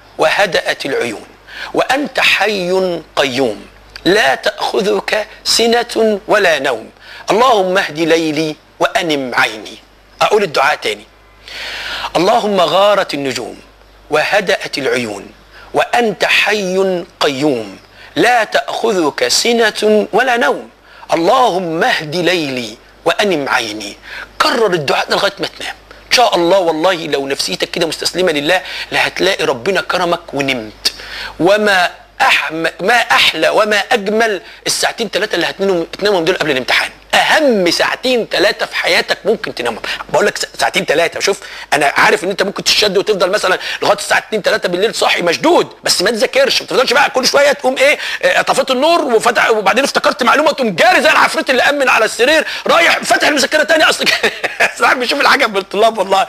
وهدأت العيون وأنت حي قيوم لا تأخذك سنة ولا نوم اللهم اهد ليلي وأنم عيني أقول الدعاء تاني اللهم غارت النجوم وهدأت العيون وأنت حي قيوم لا تأخذك سنة ولا نوم اللهم اهد ليلي وأنم عيني كرر الدعاء ده لغاية ما تنام ان شاء الله والله لو نفسيتك كده مستسلمه لله لا هتلاقي ربنا كرمك ونمت وما أحم ما احلى وما اجمل الساعتين ثلاثه اللي هتنامهم تنامهم دول قبل الامتحان اهم ساعتين ثلاثه في حياتك ممكن تنامهم بقول لك ساعتين ثلاثه شوف انا عارف ان انت ممكن تشد وتفضل مثلا لغايه الساعه 2 3 بالليل صاحي مشدود بس ما تذاكرش ما تفضلش بقى كل شويه تقوم ايه آه، طفيت النور وفتح وبعدين افتكرت معلومه تقوم جاري زي العفريت اللي امن على السرير رايح فاتح المذكره تاني اصل ساعات بيشوف العجب بالطلاب والله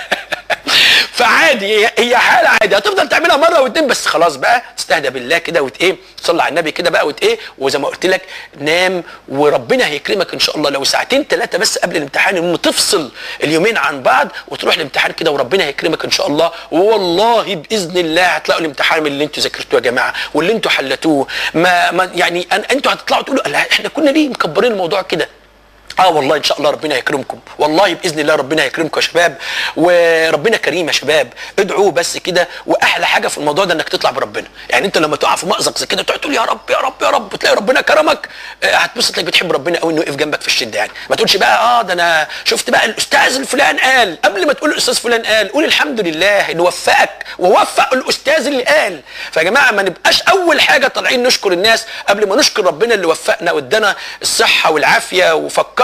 فعادي هي- هي حاله عادي هتفضل تعملها مره واتنين بس خلاص بقى تستهدى بالله كده وت ايه تصلي على النبي كده بقى وت ايه وزي ما قلت لك نام وربنا هيكرمك ان شاء الله لو ساعتين ثلاثه بس قبل الامتحان المهم تفصل اليومين عن بعض وتروح الامتحان كده وربنا هيكرمك ان شاء الله والله باذن الله هتلاقوا الامتحان من اللي انتوا ذاكرتوه يا جماعه واللي انتوا حلتوه ما, ما يعني أن- انتوا هتطلعوا تقولوا لا احنا كنا ليه مكبرين الموضوع كده اه والله ان شاء الله ربنا يكرمكم والله باذن الله ربنا يكرمكم يا شباب وربنا كريم يا شباب ادعوه بس كده واحلى حاجه في الموضوع ده انك تطلع بربنا يعني انت لما تقع في مأزق زي كده تقعد تقول يا رب يا رب يا رب تلاقي ربنا كرمك آه، هتبص تلاقيك بتحب ربنا قوي انه يقف جنبك في الشده يعني ما تقولش بقى اه ده انا شفت بقى الاستاذ الفلان قال قبل ما تقول الاستاذ فلان قال قول الحمد لله انه وفقك ووفق الاستاذ اللي قال فيا جماعه ما نبقاش اول حاجه طالعين نشكر الناس قبل ما نشكر ربنا اللي وفقنا وادانا الصحه والعافيه وفكرنا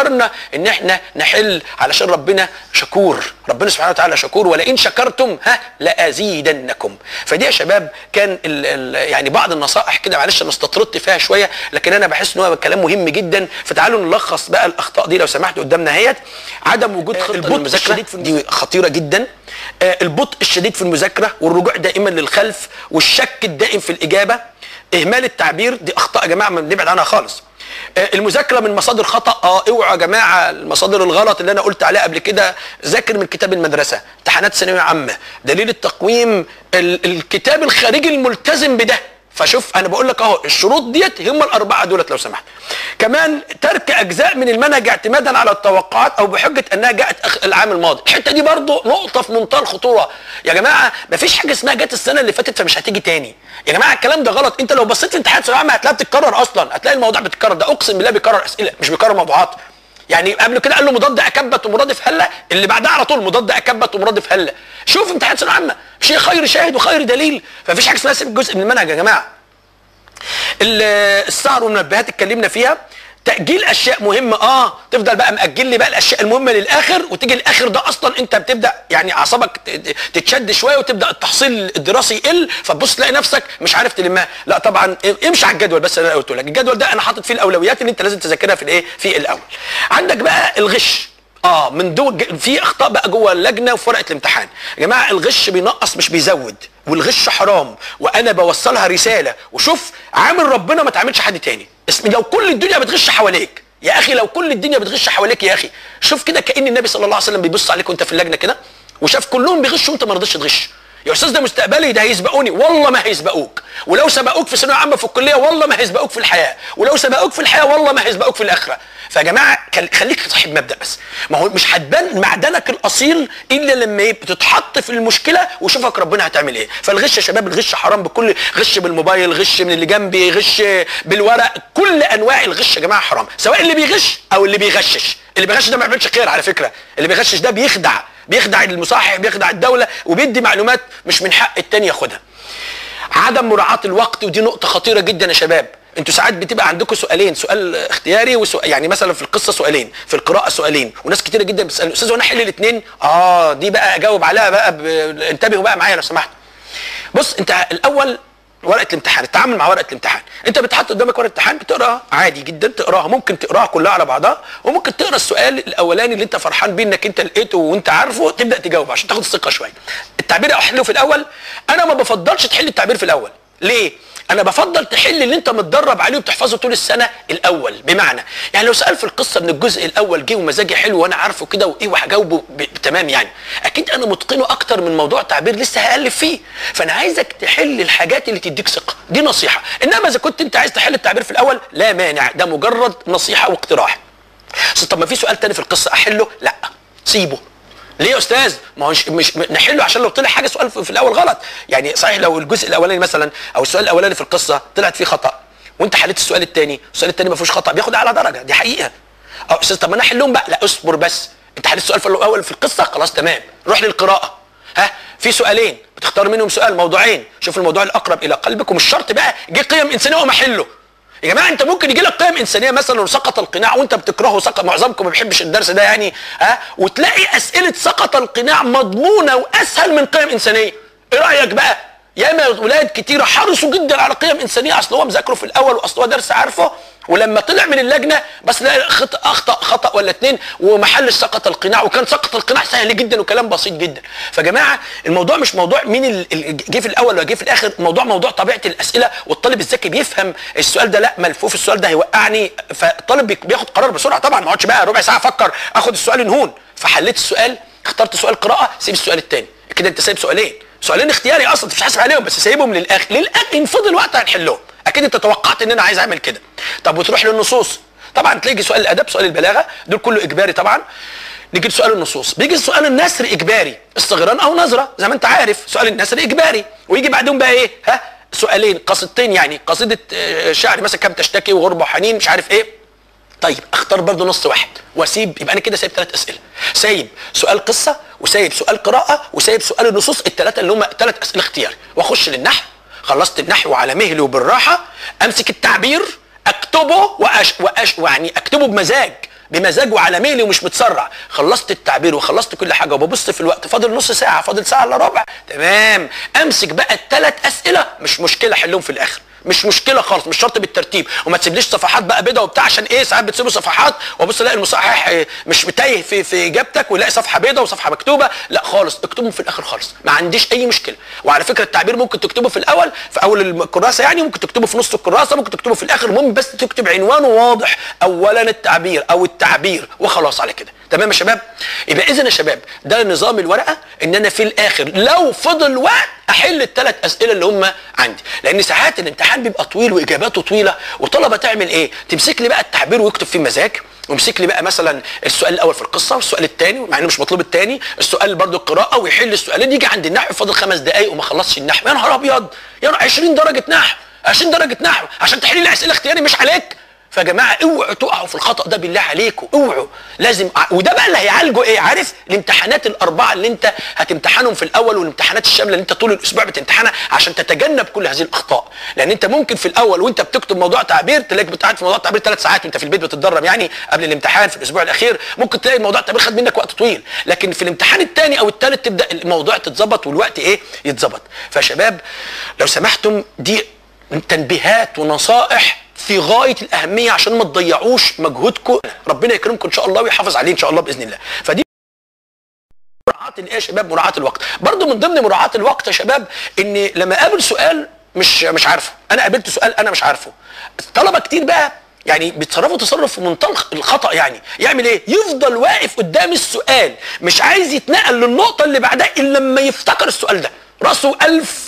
اخترنا ان احنا نحل علشان ربنا شكور ربنا سبحانه وتعالى شكور ولئن شكرتم ها لازيدنكم فدي يا شباب كان ال ال يعني بعض النصائح كده معلش انا استطردت فيها شويه لكن انا بحس ان هو كلام مهم جدا فتعالوا نلخص بقى الاخطاء دي لو سمحت قدامنا اهيت عدم وجود خطه البطء للمذاكره الشديد في دي خطيره جدا آه، البطء الشديد في المذاكره والرجوع دائما للخلف والشك الدائم في الاجابه اهمال التعبير دي اخطاء يا جماعه ما نبعد عنها خالص آه، المذاكره من مصادر خطا اه اوعوا يا جماعه المصادر الغلط اللي انا قلت عليها قبل كده ذاكر من كتاب المدرسه امتحانات ثانويه عامه دليل التقويم ال- الكتاب الخارجي الملتزم بده فشوف انا بقول لك اهو الشروط ديت هم الاربعه دولت لو سمحت كمان ترك اجزاء من المنهج اعتمادا على التوقعات او بحجه انها جاءت أخ- العام الماضي الحته دي برضو نقطه في منتهى الخطوره يا جماعه مفيش حاجه اسمها جت السنه اللي فاتت فمش هتيجي تاني يا جماعه الكلام ده غلط انت لو بصيت في امتحان ثانويه عامه هتلاقيها بتتكرر اصلا هتلاقي الموضوع بتتكرر ده اقسم بالله بيكرر اسئله مش بيكرر موضوعات يعني قبل كده قال له مضاد اكبت ومرادف هله اللي بعدها على طول مضاد اكبت ومرادف هله شوف امتحان ثانويه عامه شيء خير شاهد وخير دليل فمفيش حاجه اسمها سيب جزء من المنهج يا جماعه ال- السهر والمنبهات اتكلمنا فيها تأجيل أشياء مهمة اه تفضل بقى مأجل لي بقى الأشياء المهمة للآخر وتيجي الآخر ده أصلا أنت بتبدأ يعني أعصابك ت- ت- تتشد شوية وتبدأ التحصيل الدراسي يقل فتبص تلاقي نفسك مش عارف تلمها لا طبعا امشي على الجدول بس اللي انا قلت لك الجدول ده انا حاطط فيه الأولويات اللي أنت لازم تذاكرها في الإيه في الأول عندك بقى الغش اه من دول ج- في اخطاء بقى جوه اللجنه وفي ورقه الامتحان يا جماعه الغش بينقص مش بيزود والغش حرام وانا بوصلها رساله وشوف عامل ربنا ما تعاملش حد تاني اسم لو كل الدنيا بتغش حواليك يا اخي لو كل الدنيا بتغش حواليك يا اخي شوف كده كان النبي صلى الله عليه وسلم بيبص عليك وانت في اللجنه كده وشاف كلهم بيغشوا وانت ما رضيتش تغش يا استاذ ده مستقبلي ده هيسبقوني والله ما هيسبقوك ولو سبقوك في ثانويه عامه في الكليه والله ما هيسبقوك في الحياه ولو سبقوك في الحياه والله ما هيسبقوك في الاخره فيا جماعه كل- خليك صاحب مبدا بس ما هو مش هتبان معدنك الاصيل الا لما يبقى تتحط في المشكله وشوفك ربنا هتعمل ايه فالغش يا شباب الغش حرام بكل غش بالموبايل غش من اللي جنبي غش بالورق كل انواع الغش يا جماعه حرام سواء اللي بيغش او اللي بيغشش اللي بيغش ده ما بيعملش خير على فكره اللي بيغشش ده بيخدع بيخدع المصحح بيخدع الدوله وبيدي معلومات مش من حق التاني ياخدها عدم مراعاة الوقت ودي نقطة خطيرة جدا يا شباب انتوا ساعات بتبقى عندكم سؤالين سؤال اختياري وسؤال يعني مثلا في القصه سؤالين في القراءه سؤالين وناس كتيره جدا بتسال استاذ وانا احل الاثنين اه دي بقى اجاوب عليها بقى ب... انتبهوا بقى معايا لو سمحتوا بص انت الاول ورقه الامتحان التعامل مع ورقه الامتحان انت بتحط قدامك ورقه امتحان بتقراها عادي جدا تقراها ممكن تقراها كلها على بعضها وممكن تقرا السؤال الاولاني اللي انت فرحان بيه انك انت لقيته وانت عارفه تبدا تجاوب عشان تاخد الثقه شويه التعبير احله في الاول انا ما بفضلش تحل التعبير في الاول ليه انا بفضل تحل اللي انت متدرب عليه وبتحفظه طول السنه الاول بمعنى يعني لو سال في القصه من الجزء الاول جه ومزاجي حلو وانا عارفه كده وايه وهجاوبه ب- تمام يعني اكيد انا متقنه اكتر من موضوع تعبير لسه هالف فيه فانا عايزك تحل الحاجات اللي تديك ثقه دي نصيحه انما اذا كنت انت عايز تحل التعبير في الاول لا مانع ده مجرد نصيحه واقتراح أصل طب ما في سؤال تاني في القصه احله لا سيبه ليه يا استاذ ما هو مش, مش نحله عشان لو طلع حاجه سؤال في في الاول غلط يعني صحيح لو الجزء الاولاني مثلا او السؤال الاولاني في القصه طلعت فيه خطا وانت حليت السؤال الثاني السؤال الثاني ما فيهوش خطا بياخد اعلى درجه دي حقيقه اه استاذ طب ما انا احلهم بقى لا اصبر بس انت حليت السؤال في الاول في القصه خلاص تمام روح للقراءه ها في سؤالين بتختار منهم سؤال موضوعين شوف الموضوع الاقرب الى قلبك ومش شرط بقى جه قيم انسانيه وما احله يا جماعه انت ممكن يجي لك قيم انسانيه مثلا وسقط القناع وانت بتكرهه سقط معظمكم ما بيحبش الدرس ده يعني ها وتلاقي اسئله سقط القناع مضمونه واسهل من قيم انسانيه ايه رايك بقى ياما ولاد كتيره حرصوا جدا على قيم انسانيه اصل هو مذاكره في الاول واصل هو درس عارفه ولما طلع من اللجنه بس لا خطأ اخطا خطا ولا اتنين ومحل سقط القناع وكان سقط القناع سهل جدا وكلام بسيط جدا فجماعه الموضوع مش موضوع مين ال- ال- جه في الاول ولا جه في الاخر موضوع موضوع طبيعه الاسئله والطالب الذكي بيفهم السؤال ده لا ملفوف السؤال ده هيوقعني فالطالب بيك- بياخد قرار بسرعه طبعا ما اقعدش بقى ربع ساعه افكر اخد السؤال انهون فحليت السؤال اخترت سؤال قراءه سيب السؤال الثاني كده انت سايب سؤالين سؤالين اختياري اصلا انت مش حاسب عليهم بس سايبهم للاخر للاخر ان فضل وقت هنحلهم اكيد انت توقعت ان انا عايز اعمل كده طب وتروح للنصوص طبعا تلاقي سؤال الادب سؤال البلاغه دول كله اجباري طبعا نيجي لسؤال النصوص بيجي سؤال النثر اجباري استغران او نظره زي ما انت عارف سؤال النثر اجباري ويجي بعدهم بقى ايه ها سؤالين قصيدتين يعني قصيده آه، شعر مثلا كم تشتكي وغربه وحنين مش عارف ايه طيب اختار برضو نص واحد واسيب يبقى انا كده سايب ثلاث اسئله سايب سؤال قصه وسايب سؤال قراءه وسايب سؤال النصوص الثلاثه اللي هم ثلاث اسئله اختياري واخش للنحو خلصت النحو على مهلي وبالراحه امسك التعبير اكتبه وأش... وأش... يعني اكتبه بمزاج بمزاج وعلى مهلي ومش متسرع خلصت التعبير وخلصت كل حاجه وببص في الوقت فاضل نص ساعه فاضل ساعه الا ربع تمام امسك بقى الثلاث اسئله مش مشكله حلهم في الاخر مش مشكله خالص مش شرط بالترتيب وما تسيبليش صفحات بقى بيضه وبتاع عشان ايه ساعات بتسيبوا صفحات وابص الاقي المصحح إيه، مش متايه في في اجابتك ويلاقي صفحه بيضه وصفحه مكتوبه لا خالص اكتبهم في الاخر خالص ما عنديش اي مشكله وعلى فكره التعبير ممكن تكتبه في الاول في اول الكراسه يعني ممكن تكتبه في نص الكراسه ممكن تكتبه في الاخر المهم بس تكتب عنوانه واضح اولا التعبير او التعبير وخلاص على كده تمام يا شباب يبقى اذا يا شباب ده نظام الورقه ان انا في الاخر لو فضل وقت احل الثلاث اسئله اللي هم عندي لان ساعات الامتحان بيبقى طويل واجاباته طويله وطلبه تعمل ايه تمسك لي بقى التعبير ويكتب فيه مزاج ويمسك لي بقى مثلا السؤال الاول في القصه والسؤال الثاني مع انه مش مطلوب الثاني السؤال برضو القراءه ويحل السؤالين يجي عند النحو فاضل خمس دقائق وما خلصش النحو يا نهار ابيض يا نهار 20 درجه نحو 20 درجه نحو عشان تحل لي اسئله اختياري مش عليك فيا جماعه اوعوا تقعوا في الخطا ده بالله عليكم اوعوا لازم وده بقى اللي هيعالجه ايه عارف الامتحانات الاربعه اللي انت هتمتحنهم في الاول والامتحانات الشامله اللي انت طول الاسبوع بتمتحنها عشان تتجنب كل هذه الاخطاء لان انت ممكن في الاول وانت بتكتب موضوع تعبير تلاقيك بتقعد في موضوع تعبير ثلاث ساعات وانت في البيت بتتدرب يعني قبل الامتحان في الاسبوع الاخير ممكن تلاقي موضوع التعبير خد منك وقت طويل لكن في الامتحان الثاني او الثالث تبدا الموضوع تتظبط والوقت ايه يتظبط فشباب لو سمحتم دي تنبيهات ونصائح في غايه الاهميه عشان ما تضيعوش مجهودكم ربنا يكرمكم ان شاء الله ويحافظ عليه ان شاء الله باذن الله فدي مراعاه الايه يا شباب مراعاه الوقت برضو من ضمن مراعاه الوقت يا شباب ان لما اقابل سؤال مش مش عارفه انا قابلت سؤال انا مش عارفه طلبه كتير بقى يعني بيتصرفوا تصرف في منتهى الخطا يعني يعمل ايه يفضل واقف قدام السؤال مش عايز يتنقل للنقطه اللي بعدها الا لما يفتكر السؤال ده راسه ألف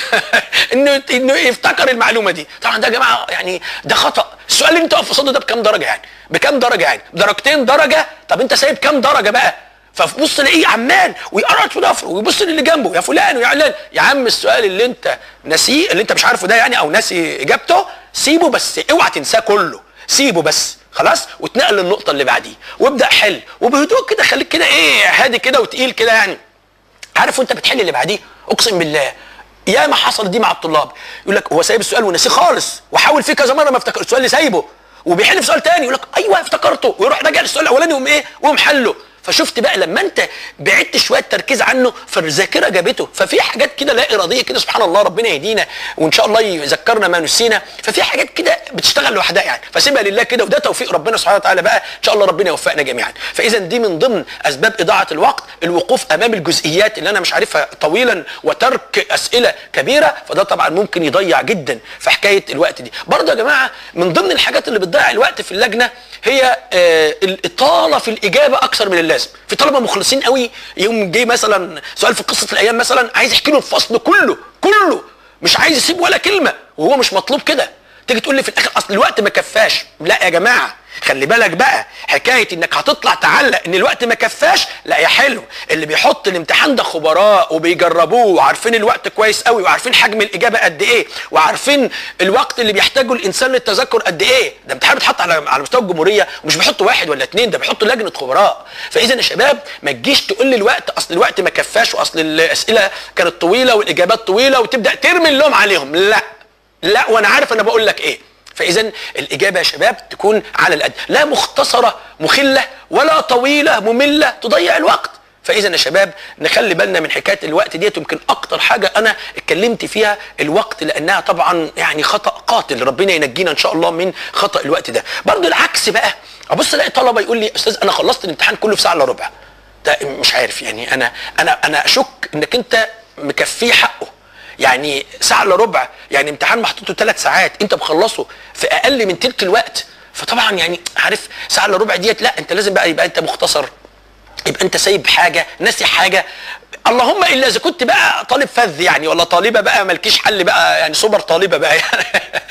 انه انه يفتكر المعلومه دي طبعا ده يا جماعه يعني ده خطا السؤال اللي انت واقف قصاده ده بكام درجه يعني بكام درجه يعني درجتين درجه طب انت سايب كام درجه بقى فبص تلاقيه عمال ويقرط في ضفره ويبص للي جنبه يا فلان ويا علان يا عم السؤال اللي انت ناسيه اللي انت مش عارفه ده يعني او ناسي اجابته سيبه بس اوعى تنساه كله سيبه بس خلاص وتنقل للنقطه اللي بعديه وابدا حل وبهدوء كده خليك كده ايه هادي كده وتقيل كده يعني عارف وانت بتحل اللي بعديه اقسم بالله يا ما حصل دي مع الطلاب يقول لك هو سايب السؤال ونسيه خالص وحاول فيه كذا مره ما افتكر السؤال اللي سايبه وبيحل في سؤال تاني يقول لك ايوه افتكرته ويروح راجع للسؤال الاولاني ويقوم ايه ويقوم حله فشفت بقى لما انت بعدت شويه تركيز عنه فالذاكره جابته ففي حاجات كده لا اراديه كده سبحان الله ربنا يهدينا وان شاء الله يذكرنا ما نسينا ففي حاجات كده بتشتغل لوحدها يعني فسيبها لله كده وده توفيق ربنا سبحانه وتعالى بقى ان شاء الله ربنا يوفقنا جميعا فاذا دي من ضمن اسباب اضاعه الوقت الوقوف امام الجزئيات اللي انا مش عارفها طويلا وترك اسئله كبيره فده طبعا ممكن يضيع جدا في حكايه الوقت دي برضه يا جماعه من ضمن الحاجات اللي بتضيع الوقت في اللجنه هي آه الاطاله في الاجابه اكثر من اللازم في طلبه مخلصين قوي يوم جه مثلا سؤال في قصه الايام مثلا عايز يحكي له الفصل كله كله مش عايز يسيب ولا كلمه وهو مش مطلوب كده تيجي تقول لي في الاخر اصل الوقت ما كفاش لا يا جماعه خلي بالك بقى حكايه انك هتطلع تعلق ان الوقت ما كفاش لا يا حلو اللي بيحط الامتحان ده خبراء وبيجربوه وعارفين الوقت كويس قوي وعارفين حجم الاجابه قد ايه وعارفين الوقت اللي بيحتاجه الانسان للتذكر قد ايه ده امتحان بيتحط على على مستوى الجمهوريه ومش بيحطوا واحد ولا اتنين ده بيحطوا لجنه خبراء فاذا يا شباب ما تجيش تقول لي الوقت اصل الوقت ما كفاش واصل الاسئله كانت طويله والاجابات طويله وتبدا ترمي اللوم عليهم لا لا وانا عارف انا بقول لك ايه فاذا الاجابه يا شباب تكون على القد لا مختصره مخله ولا طويله ممله تضيع الوقت فاذا يا شباب نخلي بالنا من حكايه الوقت ديت يمكن اكتر حاجه انا اتكلمت فيها الوقت لانها طبعا يعني خطا قاتل ربنا ينجينا ان شاء الله من خطا الوقت ده برضه العكس بقى ابص الاقي طلبه يقول لي استاذ انا خلصت الامتحان كله في ساعه الا ربع ده مش عارف يعني انا انا انا اشك انك انت مكفيه حقه يعني ساعه الا ربع يعني امتحان محطوط له ثلاث ساعات انت مخلصه في اقل من تلت الوقت فطبعا يعني عارف ساعه الا ربع ديت لا انت لازم بقى يبقى انت مختصر يبقى انت سايب حاجه ناسي حاجه اللهم الا اذا كنت بقى طالب فذ يعني ولا طالبه بقى مالكيش حل بقى يعني سوبر طالبه بقى يعني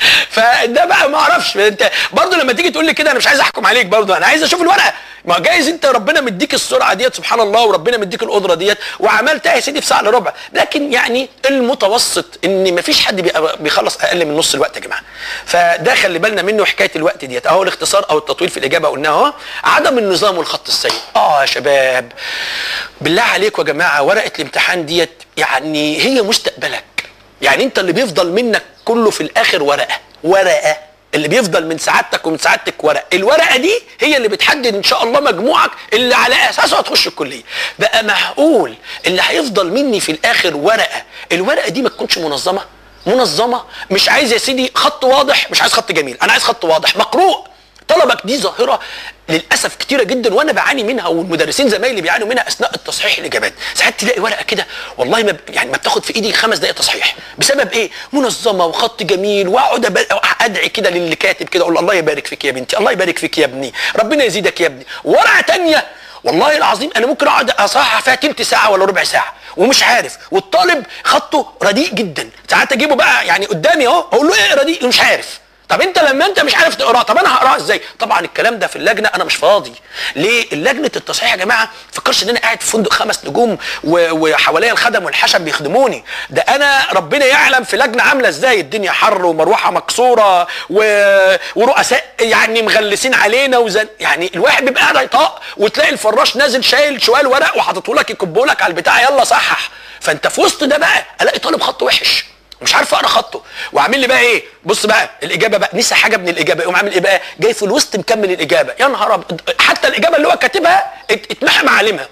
فده بقى ما اعرفش انت برضه لما تيجي تقول لي كده انا مش عايز احكم عليك برضه انا عايز اشوف الورقه ما جايز انت ربنا مديك السرعه ديت سبحان الله وربنا مديك القدره ديت وعملتها يا سيدي في ساعه الا ربع لكن يعني المتوسط ان ما فيش حد بيخلص اقل من نص الوقت يا جماعه فده خلي بالنا منه حكايه الوقت ديت اهو الاختصار او التطويل في الاجابه قلناه اهو عدم النظام والخط السيء اه يا شباب بالله عليكم يا جماعه ورقه الامتحان ديت يعني هي مستقبلك يعني انت اللي بيفضل منك كله في الاخر ورقه ورقه اللي بيفضل من سعادتك ومن سعادتك ورق الورقه دي هي اللي بتحدد ان شاء الله مجموعك اللي على اساسه هتخش الكليه بقى معقول اللي هيفضل مني في الاخر ورقه الورقه دي ما تكونش منظمه منظمه مش عايز يا سيدي خط واضح مش عايز خط جميل انا عايز خط واضح مقروء طلبك دي ظاهره للاسف كتيره جدا وانا بعاني منها والمدرسين زمايلي بيعانوا منها اثناء التصحيح الاجابات ساعات تلاقي ورقه كده والله ما ب- يعني ما بتاخد في ايدي خمس دقائق تصحيح بسبب ايه منظمه وخط جميل واقعد أب- ادعي كده للي كاتب كده اقول له الله يبارك فيك يا بنتي الله يبارك فيك يا ابني ربنا يزيدك يا ابني ورقه تانية والله العظيم انا ممكن اقعد اصحح فيها تلت ساعه ولا ربع ساعه ومش عارف والطالب خطه رديء جدا ساعات اجيبه بقى يعني قدامي اهو اقول له ايه رديء مش عارف طب انت لما انت مش عارف تقراه طب انا هقراه ازاي طبعا الكلام ده في اللجنه انا مش فاضي ليه اللجنه التصحيح يا جماعه ما تفكرش ان انا قاعد في فندق خمس نجوم و- وحواليا الخدم والحشم بيخدموني ده انا ربنا يعلم في لجنه عامله ازاي الدنيا حر ومروحه مكسوره و... ورؤساء يعني مغلسين علينا وزن يعني الواحد بيبقى قاعد يطاق وتلاقي الفراش نازل شايل شوال ورق وحاططه لك يكبه لك على البتاع يلا صحح فانت في وسط ده بقى الاقي طالب خطه وحش مش عارف اقرا خطه وعامل لي بقى ايه بص بقى الاجابه بقى نسى حاجه من الاجابه يقوم عامل ايه بقى جاي في الوسط مكمل الاجابه يا نهار أبيض. حتى الاجابه اللي هو كاتبها ات- اتمحى معالمها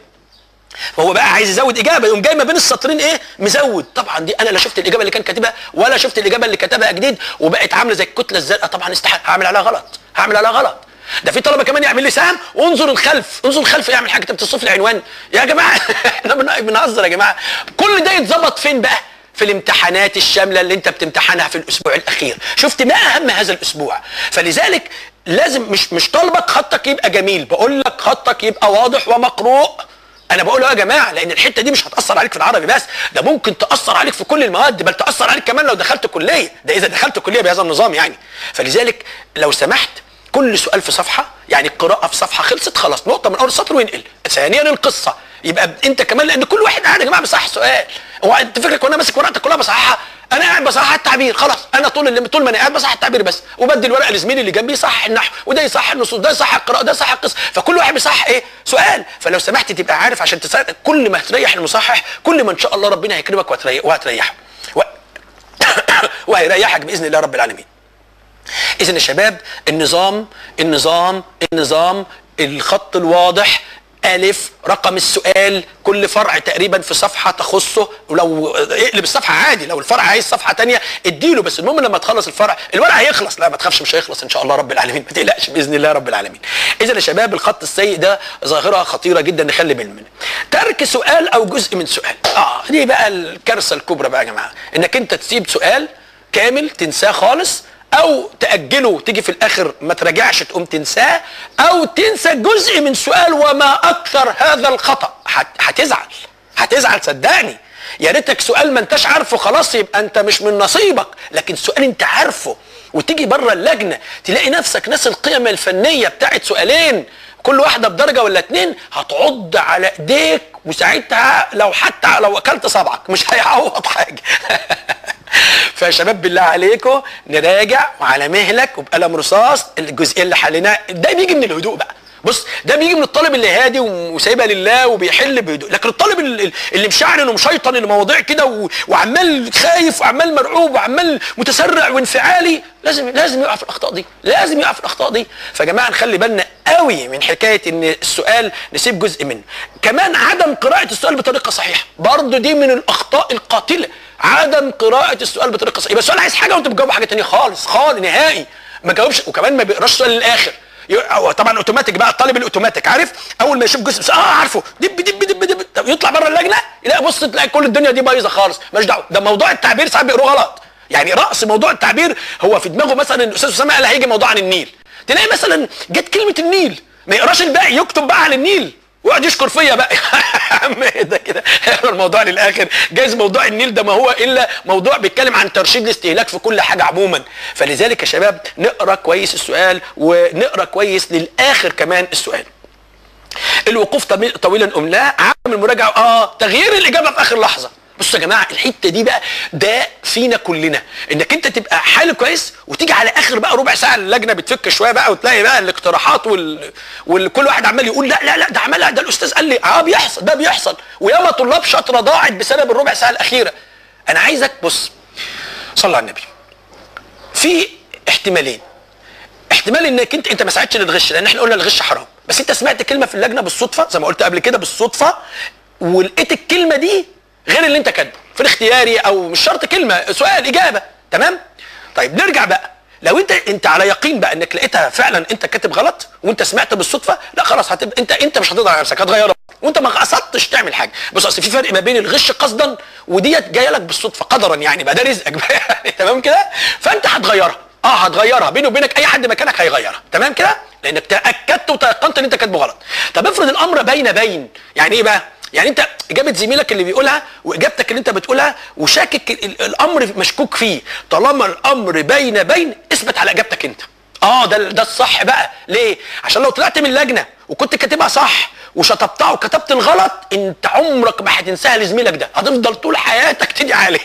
فهو بقى عايز يزود اجابه يقوم جاي ما بين السطرين ايه مزود طبعا دي انا لا شفت الاجابه اللي كان كاتبها ولا شفت الاجابه اللي كتبها جديد وبقت عامله زي الكتله الزرقاء طبعا استحق هعمل عليها غلط هعمل عليها غلط ده في طلبه كمان يعمل لي سهم وانظر الخلف انظر الخلف يعمل حاجه كتبت الصف العنوان يا جماعه احنا بن- بنهزر يا جماعه كل ده يتظبط فين بقى في الامتحانات الشامله اللي انت بتمتحنها في الاسبوع الاخير شفت ما اهم هذا الاسبوع فلذلك لازم مش مش طالبك خطك يبقى جميل بقول لك خطك يبقى واضح ومقروء انا بقول يا جماعه لان الحته دي مش هتاثر عليك في العربي بس ده ممكن تاثر عليك في كل المواد بل تاثر عليك كمان لو دخلت كليه ده اذا دخلت كليه بهذا النظام يعني فلذلك لو سمحت كل سؤال في صفحه يعني القراءه في صفحه خلصت خلاص نقطه من اول السطر وينقل ثانيا القصه يبقى انت كمان لان كل واحد قاعد يا جماعه بيصحح سؤال هو انت فكرك وانا ماسك ورقتك كلها بصححها انا قاعد بصحح التعبير خلاص انا طول اللي طول ما انا قاعد بصحح التعبير بس وبدي الورقه لزميلي اللي جنبي يصحح النحو وده يصحح النصوص ده يصحح القراءه ده يصحح القصه فكل واحد بيصحح ايه سؤال فلو سمحت تبقى عارف عشان تساعد كل ما هتريح المصحح كل ما ان شاء الله ربنا هيكرمك وهتريح وهتريحه و... وهيريحك باذن الله رب العالمين اذا يا شباب النظام النظام النظام الخط الواضح ألف رقم السؤال كل فرع تقريبا في صفحة تخصه ولو اقلب الصفحة عادي لو الفرع عايز صفحة تانية اديله بس المهم لما تخلص الفرع الورق هيخلص لا ما تخافش مش هيخلص ان شاء الله رب العالمين ما تقلقش بإذن الله رب العالمين إذا يا شباب الخط السيء ده ظاهرة خطيرة جدا نخلي بالنا منها ترك سؤال أو جزء من سؤال اه دي بقى الكارثة الكبرى بقى يا جماعة انك انت تسيب سؤال كامل تنساه خالص او تاجله وتيجي في الاخر ما تراجعش تقوم تنساه او تنسى جزء من سؤال وما اكثر هذا الخطا هت- هتزعل هتزعل صدقني يا ريتك سؤال ما انتش عارفه خلاص يبقى انت مش من نصيبك لكن سؤال انت عارفه وتيجي بره اللجنه تلاقي نفسك ناس القيم الفنيه بتاعت سؤالين كل واحده بدرجه ولا اتنين هتعض على ايديك وساعتها لو حتى لو اكلت صبعك مش هيعوض حاجه فيا شباب بالله عليكم نراجع وعلى مهلك وبقلم رصاص الجزئيه اللي حليناها ده بيجي من الهدوء بقى بص ده بيجي من الطالب اللي هادي وسايبها لله وبيحل بهدوء لكن الطالب اللي, اللي مشعرن ومشيطن المواضيع كده و- وعمال خايف وعمال مرعوب وعمال متسرع وانفعالي لازم لازم يقع في الاخطاء دي لازم يقع في الاخطاء دي فيا جماعه نخلي بالنا قوي من حكايه ان السؤال نسيب جزء منه كمان عدم قراءه السؤال بطريقه صحيحه برضه دي من الاخطاء القاتله عدم قراءه السؤال بطريقه صحيحه يبقى السؤال عايز حاجه وانت بتجاوب حاجه تانية خالص خالص نهائي ما جاوبش وكمان ما بيقراش السؤال للاخر ي- أو طبعا اوتوماتيك بقى الطالب الاوتوماتيك عارف اول ما يشوف جزء بس اه عارفه دب دب دب دب طب يطلع بره اللجنه يلاقي بص تلاقي كل الدنيا دي بايظه خالص مالوش دعوه ده موضوع التعبير ساعات بيقروه غلط يعني راس موضوع التعبير هو في دماغه مثلا ان الاستاذ اسامه قال هيجي موضوع عن النيل تلاقي مثلا جت كلمه النيل ما يقراش الباقي يكتب بقى عن النيل ويقعد يشكر فيا بقى يا عم ايه ده كده اقرا الموضوع للاخر جايز موضوع النيل ده ما هو الا موضوع بيتكلم عن ترشيد الاستهلاك في كل حاجه عموما فلذلك يا شباب نقرا كويس السؤال ونقرا كويس للاخر كمان السؤال الوقوف طويل- طويلا ام لا عدم المراجعه اه تغيير الاجابه في اخر لحظه بصوا يا جماعه الحته دي بقى ده فينا كلنا انك انت تبقى حال كويس وتيجي على اخر بقى ربع ساعه اللجنه بتفك شويه بقى وتلاقي بقى الاقتراحات وال... وكل واحد عمال يقول لا لا لا ده عملها ده الاستاذ قال لي اه بيحصل ده بيحصل وياما طلاب شاطره ضاعت بسبب الربع ساعه الاخيره انا عايزك بص صلى على النبي في احتمالين احتمال انك انت انت ما ساعدتش للغش لان احنا قلنا الغش حرام بس انت سمعت كلمه في اللجنه بالصدفه زي ما قلت قبل كده بالصدفه ولقيت الكلمه دي غير اللي انت كاتبه في الاختياري او مش شرط كلمه سؤال اجابه تمام طيب نرجع بقى لو انت انت على يقين بقى انك لقيتها فعلا انت كاتب غلط وانت سمعت بالصدفه لا خلاص هتبقى انت انت مش هتقدر على نفسك هتغيرها وانت ما قصدتش تعمل حاجه بص اصل في فرق ما بين الغش قصدا وديت جايه لك بالصدفه قدرا يعني بقى ده رزقك بقى يعني تمام كده فانت هتغيرها اه هتغيرها بيني وبينك اي حد مكانك هيغيرها تمام كده لانك تاكدت وتيقنت ان انت كاتبه غلط طب افرض الامر بين بين يعني ايه بقى يعني انت اجابه زميلك اللي بيقولها واجابتك اللي انت بتقولها وشاكك ال- الامر مشكوك فيه طالما الامر بين بين اثبت على اجابتك انت اه ده ده الصح بقى ليه عشان لو طلعت من اللجنه وكنت كاتبها صح وشطبتها وكتبت الغلط انت عمرك ما هتنساها لزميلك ده هتفضل طول حياتك تدعي عليه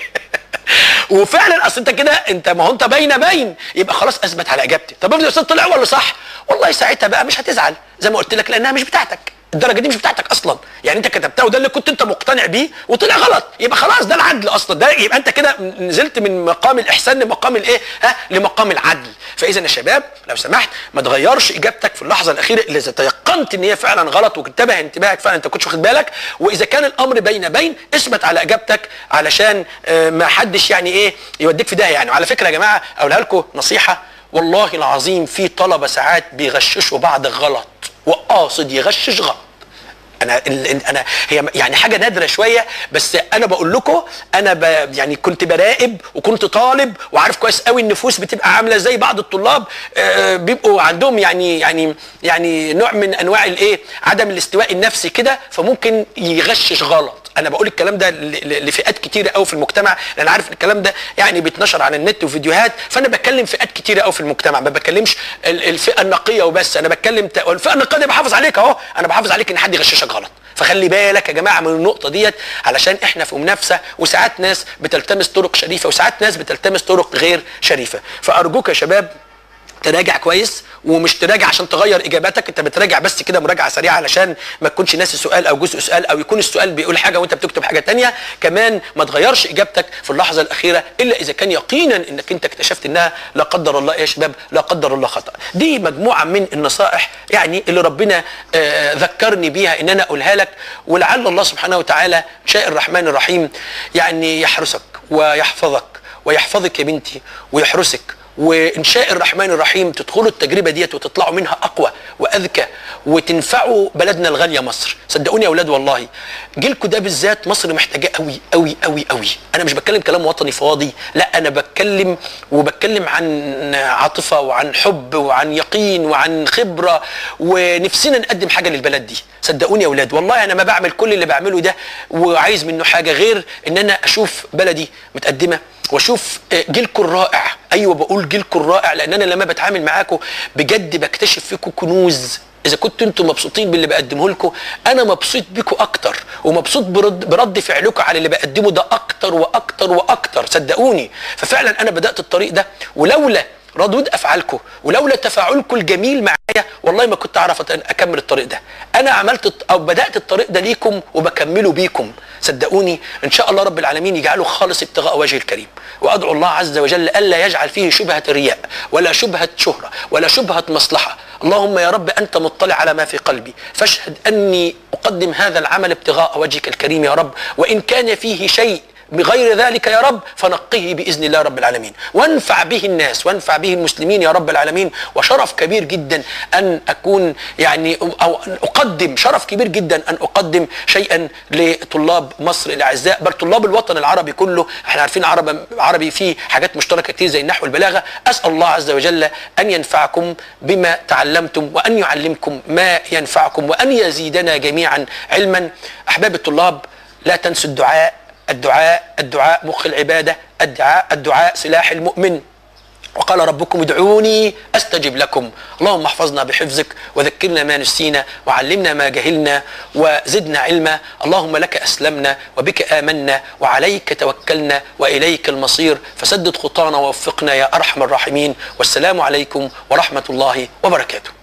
وفعلا اصل انت كده انت ما هو انت باينه باين يبقى خلاص اثبت على اجابتي طب افرض الاستاذ طلع ولا صح والله ساعتها بقى مش هتزعل زي ما قلت لك لانها مش بتاعتك الدرجه دي مش بتاعتك اصلا يعني انت كتبتها وده اللي كنت انت مقتنع بيه وطلع غلط يبقى خلاص ده العدل اصلا ده يبقى انت كده نزلت من مقام الاحسان لمقام الايه ها لمقام العدل فاذا يا شباب لو سمحت ما تغيرش اجابتك في اللحظه الاخيره الا اذا تيقنت ان هي فعلا غلط وانتبه انتباهك فعلا انت كنتش واخد بالك واذا كان الامر بين بين اثبت على اجابتك علشان آه، ما حدش يعني ايه يوديك في داهيه يعني وعلى فكره يا جماعه اقولها لكم نصيحه والله العظيم في طلبه ساعات بيغششوا بعض غلط وقاصد يغشش غلط انا ال- ال- انا هي يعني حاجه نادره شويه بس انا بقول لكم انا ب يعني كنت براقب وكنت طالب وعارف كويس قوي النفوس بتبقى عامله زي بعض الطلاب آه، بيبقوا عندهم يعني يعني يعني نوع من انواع الايه عدم الاستواء النفسي كده فممكن يغشش غلط انا بقول الكلام ده ل- ل- لفئات كتيره قوي في المجتمع لان عارف إن الكلام ده يعني بيتنشر على النت وفيديوهات فانا بتكلم فئات كتيره قوي في المجتمع ما بكلمش ال- الفئه النقيه وبس انا بتكلم ت- والفئه النقيه دي بحافظ عليك اهو انا بحافظ عليك ان حد يغششك غلط فخلي بالك يا جماعه من النقطه ديت علشان احنا في منافسه وساعات ناس بتلتمس طرق شريفه وساعات ناس بتلتمس طرق غير شريفه فارجوك يا شباب تراجع كويس ومش تراجع عشان تغير اجاباتك انت بتراجع بس كده مراجعه سريعه علشان ما تكونش ناسي سؤال او جزء سؤال او يكون السؤال بيقول حاجه وانت بتكتب حاجه تانية كمان ما تغيرش اجابتك في اللحظه الاخيره الا اذا كان يقينا انك انت اكتشفت انها لا قدر الله يا شباب لا قدر الله خطا دي مجموعه من النصائح يعني اللي ربنا آه، ذكرني بيها ان انا اقولها لك ولعل الله سبحانه وتعالى شاء الرحمن الرحيم يعني يحرسك ويحفظك ويحفظك يا بنتي ويحرسك وان شاء الرحمن الرحيم تدخلوا التجربه ديت وتطلعوا منها اقوى واذكى وتنفعوا بلدنا الغاليه مصر صدقوني يا اولاد والله جيلكم ده بالذات مصر محتاجاه قوي قوي قوي قوي انا مش بتكلم كلام وطني فاضي لا انا بتكلم وبتكلم عن عاطفه وعن حب وعن يقين وعن خبره ونفسنا نقدم حاجه للبلد دي صدقوني يا اولاد والله انا ما بعمل كل اللي بعمله ده وعايز منه حاجه غير ان انا اشوف بلدي متقدمه واشوف آه، جيلكم الرائع ايوه بقول جيلكم الرائع لان انا لما بتعامل معاكم بجد بكتشف فيكم كنوز اذا كنتوا انتم مبسوطين باللي بقدمه لكم انا مبسوط بيكم اكتر ومبسوط برد, برد فعلكم على اللي بقدمه ده اكتر واكتر واكتر صدقوني ففعلا انا بدات الطريق ده ولولا ردود افعالكم ولولا تفاعلكم الجميل معايا والله ما كنت اعرف أت- اكمل الطريق ده انا عملت الط- او بدات الطريق ده ليكم وبكمله بيكم صدقوني ان شاء الله رب العالمين يجعله خالص ابتغاء وجه الكريم وادعو الله عز وجل الا يجعل فيه شبهه رياء ولا شبهه شهره ولا شبهه مصلحه اللهم يا رب انت مطلع على ما في قلبي فاشهد اني اقدم هذا العمل ابتغاء وجهك الكريم يا رب وان كان فيه شيء بغير ذلك يا رب فنقه باذن الله رب العالمين وانفع به الناس وانفع به المسلمين يا رب العالمين وشرف كبير جدا ان اكون يعني او أن اقدم شرف كبير جدا ان اقدم شيئا لطلاب مصر الاعزاء بل طلاب الوطن العربي كله احنا عارفين عرب عربي فيه حاجات مشتركه كتير زي النحو والبلاغه اسال الله عز وجل ان ينفعكم بما تعلمتم وان يعلمكم ما ينفعكم وان يزيدنا جميعا علما احباب الطلاب لا تنسوا الدعاء الدعاء الدعاء مخ العبادة الدعاء الدعاء سلاح المؤمن وقال ربكم ادعوني استجب لكم اللهم احفظنا بحفظك وذكرنا ما نسينا وعلمنا ما جهلنا وزدنا علما اللهم لك اسلمنا وبك امنا وعليك توكلنا واليك المصير فسدد خطانا ووفقنا يا ارحم الراحمين والسلام عليكم ورحمه الله وبركاته